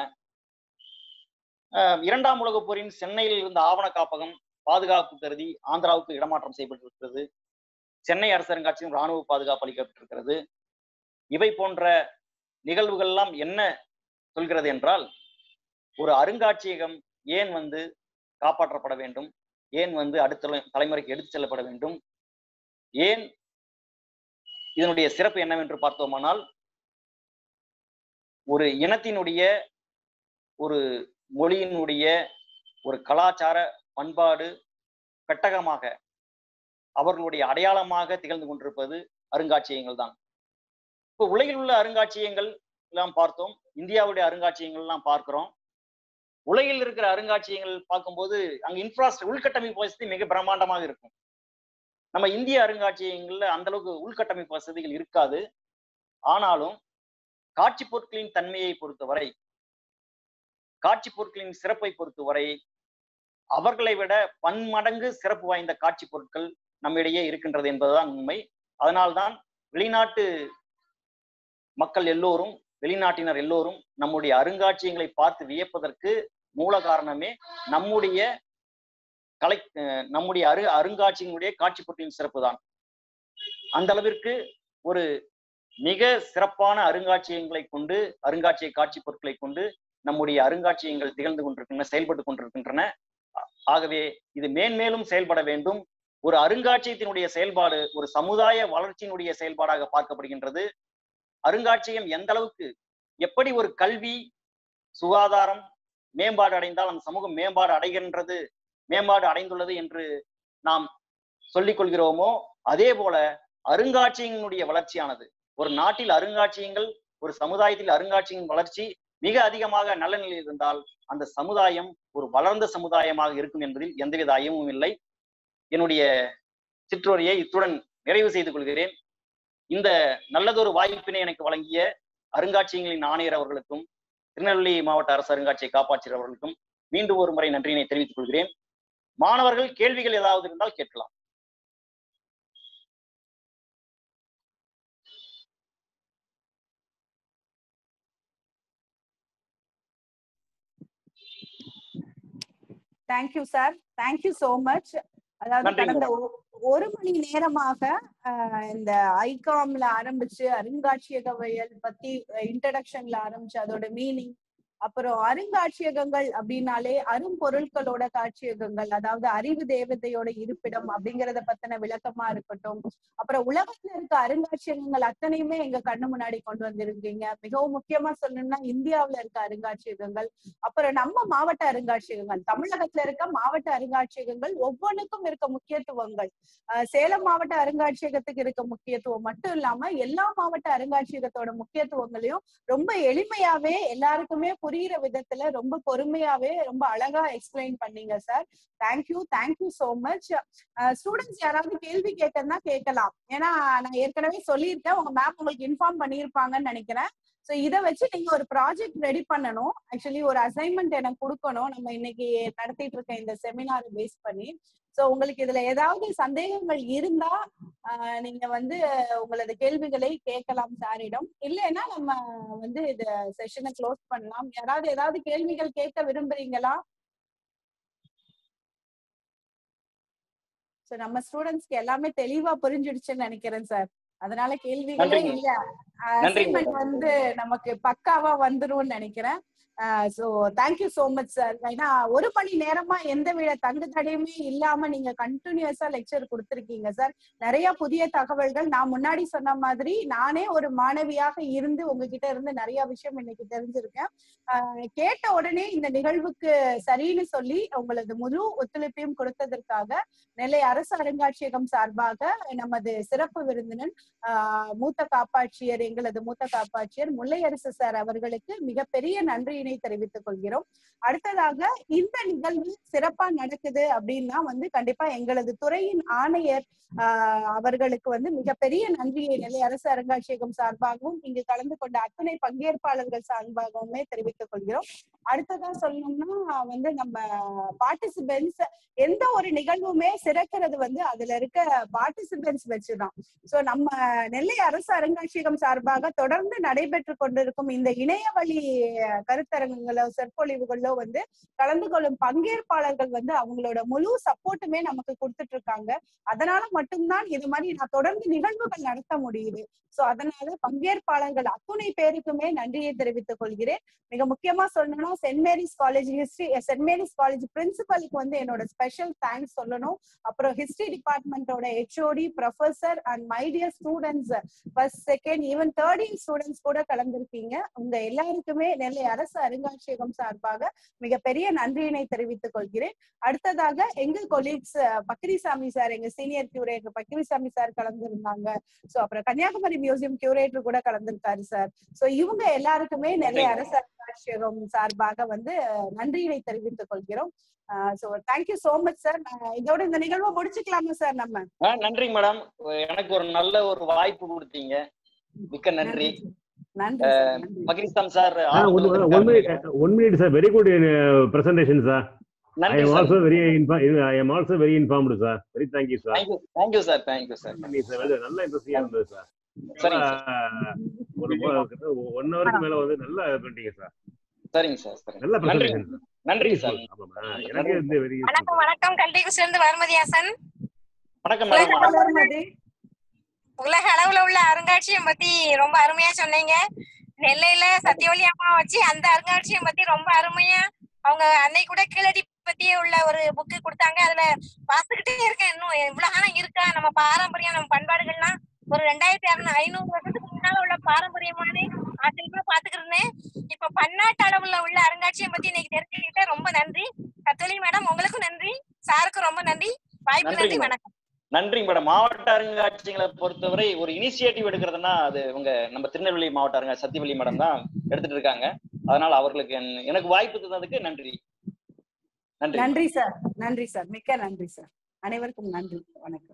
S1: இரண்டாம் உலக போரின் சென்னையில் இருந்த ஆவண காப்பகம் பாதுகாப்பு கருதி ஆந்திராவுக்கு இடமாற்றம் செய்யப்பட்டிருக்கிறது சென்னை அரசரங்காட்சியும் இராணுவ பாதுகாப்பு அளிக்கப்பட்டிருக்கிறது இவை போன்ற நிகழ்வுகள் எல்லாம் என்ன சொல்கிறது என்றால் ஒரு அருங்காட்சியகம் ஏன் வந்து காப்பாற்றப்பட வேண்டும் ஏன் வந்து அடுத்த தலைமுறைக்கு எடுத்து செல்லப்பட வேண்டும் ஏன் இதனுடைய சிறப்பு என்னவென்று பார்த்தோமானால் ஒரு இனத்தினுடைய ஒரு மொழியினுடைய ஒரு கலாச்சார பண்பாடு பெட்டகமாக அவர்களுடைய அடையாளமாக திகழ்ந்து கொண்டிருப்பது அருங்காட்சியகங்கள் தான் இப்போ உலகில் உள்ள அருங்காட்சியகங்கள் எல்லாம் பார்த்தோம் இந்தியாவுடைய அருங்காட்சியகங்கள் எல்லாம் பார்க்கிறோம் உலகில் இருக்கிற அருங்காட்சியகங்கள் பார்க்கும்போது அங்க இன்ஃப்ராஸ்ட்ரக்சர் உள்கட்டமைப்பு வசதி மிக பிரம்மாண்டமாக இருக்கும் நம்ம இந்திய அருங்காட்சியகங்கள்ல அந்த அளவுக்கு உள்கட்டமைப்பு வசதிகள் இருக்காது ஆனாலும் காட்சி பொருட்களின் தன்மையை பொறுத்தவரை காட்சி பொருட்களின் சிறப்பை பொறுத்தவரை அவர்களை விட பன்மடங்கு சிறப்பு வாய்ந்த காட்சி பொருட்கள் நம்மிடையே இருக்கின்றது என்பதுதான் உண்மை அதனால்தான் வெளிநாட்டு மக்கள் எல்லோரும் வெளிநாட்டினர் எல்லோரும் நம்முடைய அருங்காட்சியங்களை பார்த்து வியப்பதற்கு மூல காரணமே நம்முடைய கலை நம்முடைய அரு அருங்காட்சியினுடைய காட்சி பொருட்களின் சிறப்பு தான் அந்த அளவிற்கு ஒரு மிக சிறப்பான அருங்காட்சியகங்களை கொண்டு அருங்காட்சிய காட்சி பொருட்களை கொண்டு நம்முடைய அருங்காட்சியகங்கள் திகழ்ந்து கொண்டிருக்கின்றன செயல்பட்டு கொண்டிருக்கின்றன ஆகவே இது மேன்மேலும் செயல்பட வேண்டும் ஒரு அருங்காட்சியகத்தினுடைய செயல்பாடு ஒரு சமுதாய வளர்ச்சியினுடைய செயல்பாடாக பார்க்கப்படுகின்றது அருங்காட்சியகம் எந்த அளவுக்கு எப்படி ஒரு கல்வி சுகாதாரம் மேம்பாடு அடைந்தால் அந்த சமூகம் மேம்பாடு அடைகின்றது மேம்பாடு அடைந்துள்ளது என்று நாம் சொல்லிக் கொள்கிறோமோ அதே போல அருங்காட்சியங்களுடைய வளர்ச்சியானது ஒரு நாட்டில் அருங்காட்சியங்கள் ஒரு சமுதாயத்தில் அருங்காட்சியங்களின் வளர்ச்சி மிக அதிகமாக நல்ல நிலையில் இருந்தால் அந்த சமுதாயம் ஒரு வளர்ந்த சமுதாயமாக இருக்கும் என்பதில் எந்தவித ஐயமும் இல்லை என்னுடைய சிற்றுரையை இத்துடன் நிறைவு செய்து கொள்கிறேன் இந்த நல்லதொரு வாய்ப்பினை எனக்கு வழங்கிய அருங்காட்சியங்களின் ஆணையர் அவர்களுக்கும் திருநெல்வேலி மாவட்ட அரசு அருங்காட்சியை காப்பாற்றியர் அவர்களுக்கும் மீண்டும் ஒரு முறை நன்றியினை தெரிவித்துக் கொள்கிறேன் மாணவர்கள் கேள்விகள் ஏதாவது இருந்தால் கேட்கலாம்
S2: thank you sir thank you so much அதாவது
S1: நன்றிங்க
S2: கடந்த ஒ- ஒரு மணி நேரமாக ஆஹ், இந்த ஐகாம்ல ஆரம்பிச்சு அருங்காட்சியகவியல் பத்தி இன்ட்ரடக்ஷன்ல ஆரம்பிச்சு அதோட மீனிங் அப்புறம் அருங்காட்சியகங்கள் அப்படின்னாலே அரும்பொருட்களோட காட்சியகங்கள் அதாவது அறிவு தேவதையோட இருப்பிடம் அப்படிங்கறத பத்தின விளக்கமா இருக்கட்டும் அப்புறம் உலகத்துல இருக்க அருங்காட்சியகங்கள் அத்தனையுமே எங்க கண்ணு முன்னாடி கொண்டு வந்திருக்கீங்க மிகவும் முக்கியமா சொல்லணும்னா இந்தியாவுல இருக்க அருங்காட்சியகங்கள் அப்புறம் நம்ம மாவட்ட அருங்காட்சியகங்கள் தமிழகத்துல இருக்க மாவட்ட அருங்காட்சியகங்கள் ஒவ்வொன்றுக்கும் இருக்க முக்கியத்துவங்கள் அஹ் சேலம் மாவட்ட அருங்காட்சியகத்துக்கு இருக்க முக்கியத்துவம் மட்டும் இல்லாம எல்லா மாவட்ட அருங்காட்சியகத்தோட முக்கியத்துவங்களையும் ரொம்ப எளிமையாவே எல்லாருக்குமே புரியுற விதத்துல ரொம்ப பொறுமையாவே ரொம்ப அழகா எக்ஸ்பிளைன் பண்ணீங்க sir thank you thank you so much students யாராவது கேள்வி கேட்கறதுனா கேட்கலாம் ஏன்னா நான் ஏற்கனவே சொல்லியிருக்கேன் உங்க மேம் உங்களுக்கு இன்ஃபார்ம் பண்ணியிருப்பாங்கன்னு நினைக்கிறேன் சோ இத வச்சு நீங்க ஒரு ப்ராஜெக்ட் ரெடி பண்ணணும் ஆக்சுவலி ஒரு அசைன்மெண்ட் எனக்கு கொடுக்கணும் நம்ம இன்னைக்கு நடத்திட்டு இருக்க இந்த செமினார் பேஸ் பண்ணி சோ உங்களுக்கு இதுல ஏதாவது சந்தேகங்கள் இருந்தா ஆஹ் நீங்க வந்து உங்களது கேள்விகளை கேட்கலாம் சாரிடம் இல்லைன்னா நம்ம வந்து இந்த செஷனை க்ளோஸ் பண்ணலாம் யாராவது ஏதாவது கேள்விகள் கேட்க விரும்புறீங்களா சோ நம்ம ஸ்டூடெண்ட்ஸ்க்கு எல்லாமே தெளிவா புரிஞ்சிடுச்சுன்னு நினைக்கிறேன் சார் அதனால கேள்விகளே
S1: நன்றிங்க.
S2: இல்ல
S1: நன்றிங்க.
S2: அசைன்மெண்ட் வந்து நமக்கு பக்காவா வந்துரும்னு நினைக்கிறேன் so thank you so much sir ஏன்னா ஒரு மணி நேரமா எந்த வித தங்கு தடையுமே இல்லாம நீங்க கண்டினியூஸா லெக்சர் கொடுத்திருக்கீங்க சார் நிறைய புதிய தகவல்கள் நான் முன்னாடி சொன்ன மாதிரி நானே ஒரு மாணவியாக இருந்து உங்ககிட்ட இருந்து நிறைய விஷயம் இன்னைக்கு தெரிஞ்சிருக்கேன் ஆஹ் கேட்ட உடனே இந்த நிகழ்வுக்கு சரின்னு சொல்லி உங்களது முழு ஒத்துழைப்பையும் கொடுத்ததற்காக நெல்லை அரசு அருங்காட்சியகம் சார்பாக நமது சிறப்பு விருந்தினர் ஆஹ் மூத்த காப்பாட்சியர் எங்களது மூத்த காப்பாட்சியர் முல்லையரசு சார் அவர்களுக்கு மிகப்பெரிய நன்றியினை தெரிவித்துக் கொள்கிறோம் அடுத்ததாக இந்த நிகழ்வு சிறப்பா நடக்குது அப்படின்னா வந்து கண்டிப்பா எங்களது துறையின் ஆணையர் ஆஹ் அவர்களுக்கு வந்து மிகப்பெரிய நன்றியை நெல்லை அரசு அருங்காட்சியகம் சார்பாகவும் இங்கு கலந்து கொண்ட அத்தனை பங்கேற்பாளர்கள் சார்பாகவுமே தெரிவித்துக் கொள்கிறோம் அடுத்ததா சொல்லணும்னா வந்து நம்ம பார்ட்டிசிபென்ட்ஸ் எந்த ஒரு நிகழ்வுமே சிறக்கிறது வந்து அதுல இருக்க பார்ட்டிசிபென்ட்ஸ் வச்சுதான் சோ நம்ம நெல்லை அரசு அருங்காட்சியகம் சார்பாக தொடர்ந்து நடைபெற்று கொண்டிருக்கும் இந்த இணைய வழி கருத்த கருத்தரங்குகளோ சொற்பொழிவுகளோ வந்து கலந்து கொள்ளும் பங்கேற்பாளர்கள் வந்து அவங்களோட முழு சப்போர்ட்டுமே நமக்கு கொடுத்துட்டு இருக்காங்க அதனால மட்டும்தான் இது மாதிரி நான் தொடர்ந்து நிகழ்வுகள் நடத்த முடியுது சோ அதனால பங்கேற்பாளர்கள் அத்துணை பேருக்குமே நன்றியை தெரிவித்துக் கொள்கிறேன் மிக முக்கியமா சொல்லணும்னா saint Mary's college history saint Mary's college பிரின்சிபலுக்கு வந்து என்னோட ஸ்பெஷல் தேங்க்ஸ் சொல்லணும் அப்புறம் ஹிஸ்டரி டிபார்ட்மெண்டோட HOD professor and my dear students first second even third year students கூட கலந்திருக்கீங்க உங்க எல்லாருக்குமே நெல்லை அரசு அருங்காட்சியகம் சார்பாக மிகப்பெரிய நன்றியினை தெரிவித்துக் கொள்கிறேன் அடுத்ததாக எங்க கொலீக்ஸ் பக்ரிசாமி சார் எங்க சீனியர் கியூரேட்டர் பக்ரிசாமி சார் கலந்திருந்தாங்க சோ அப்புறம் கன்னியாகுமரி மியூசியம் கியூரேட்டர் கூட கலந்திருக்காரு சார் சோ இவங்க எல்லாருக்குமே நெல்லை அரசு அருங்காட்சியகம் சார்பாக வந்து அஹ், நன்றியினை தெரிவித்துக் கொள்கிறோம் so thank you so much sir இதோட இந்த நிகழ்வை முடிச்சுக்கலாமா சார் நம்ம
S1: ஆ, நன்றிங்க மேடம் எனக்கு ஒரு நல்ல ஒரு வாய்ப்பு கொடுத்தீங்க மிக்க நன்றி
S2: நன்றி sir, நன்றி
S1: மகிரிஸ்தான் sir
S3: one minute one minute sir very good presentation sir I
S1: நன்றி
S3: am
S1: sir
S3: also very I am also very informed sir very thank you sir
S1: thank you thank you sir thank you sir
S3: நல்ல இன்ட்ரெஸ்டிங்கா இருந்தது சார்
S1: சரிங்க
S3: ஒரு one ஹவருக்கு மேல வந்து நல்லா பண்ணிட்டீங்க சார்
S1: சரிங்க சார் சரிங்க
S3: நல்ல
S1: நன்றி
S3: பிரசன்டேஷன்
S1: நன்றி சார்
S3: எனக்கு வந்து வெரி
S4: வணக்கம் வணக்கம் கல்விக்கு சேர்ந்து வர்மதியாசன்
S1: வணக்கம் மேடம்
S2: வளர்மதி.
S4: உலக அளவுல உள்ள அருங்காட்சியம் பத்தி ரொம்ப அருமையா சொன்னீங்க நெல்லையில சத்தியவழி அம்மா வச்சு அந்த அருங்காட்சியம் பத்தி ரொம்ப அருமையா அவங்க அன்னை கூட கீழடி பத்தி உள்ள ஒரு புக்கு கொடுத்தாங்க அதுல பார்த்துக்கிட்டே இருக்கேன் இன்னும் இவ்வளவு காலம் இருக்கா நம்ம பாரம்பரியம் நம்ம பண்பாடுகள்லாம் ஒரு ரெண்டாயிரத்தி அறுநூறு ஐநூறு வருஷத்துக்கு முன்னால உள்ள பாரம்பரியமான ஆட்களுமே பாத்துக்கிட்டு இருந்தேன் இப்ப பன்னாட்டு அளவுல உள்ள அருங்காட்சியம் பத்தி இன்னைக்கு தெரிஞ்சுக்கிட்டேன் ரொம்ப நன்றி கத்தோலி மேடம் உங்களுக்கும் நன்றி சாருக்கும் ரொம்ப நன்றி வாய்ப்பு
S1: நன்றி
S4: நன்றி
S1: மேடம்.
S4: வணக்கம்
S1: நன்றி மேடம் மாவட்ட அருங்காட்சியங்களை பொறுத்தவரை ஒரு இனிஷியேட்டிவ் எடுக்கிறதுனா அது உங்க நம்ம திருநெல்வேலி மாவட்ட அருங்கா சத்தியவெளி மேடம் தான் எடுத்துட்டு இருக்காங்க அதனால அவர்களுக்கு என்- எனக்கு வாய்ப்பு தந்ததுக்கு நன்றி நன்றி
S2: நன்றி சார் நன்றி சார் மிக்க நன்றி சார் அனைவருக்கும் நன்றி வணக்கம்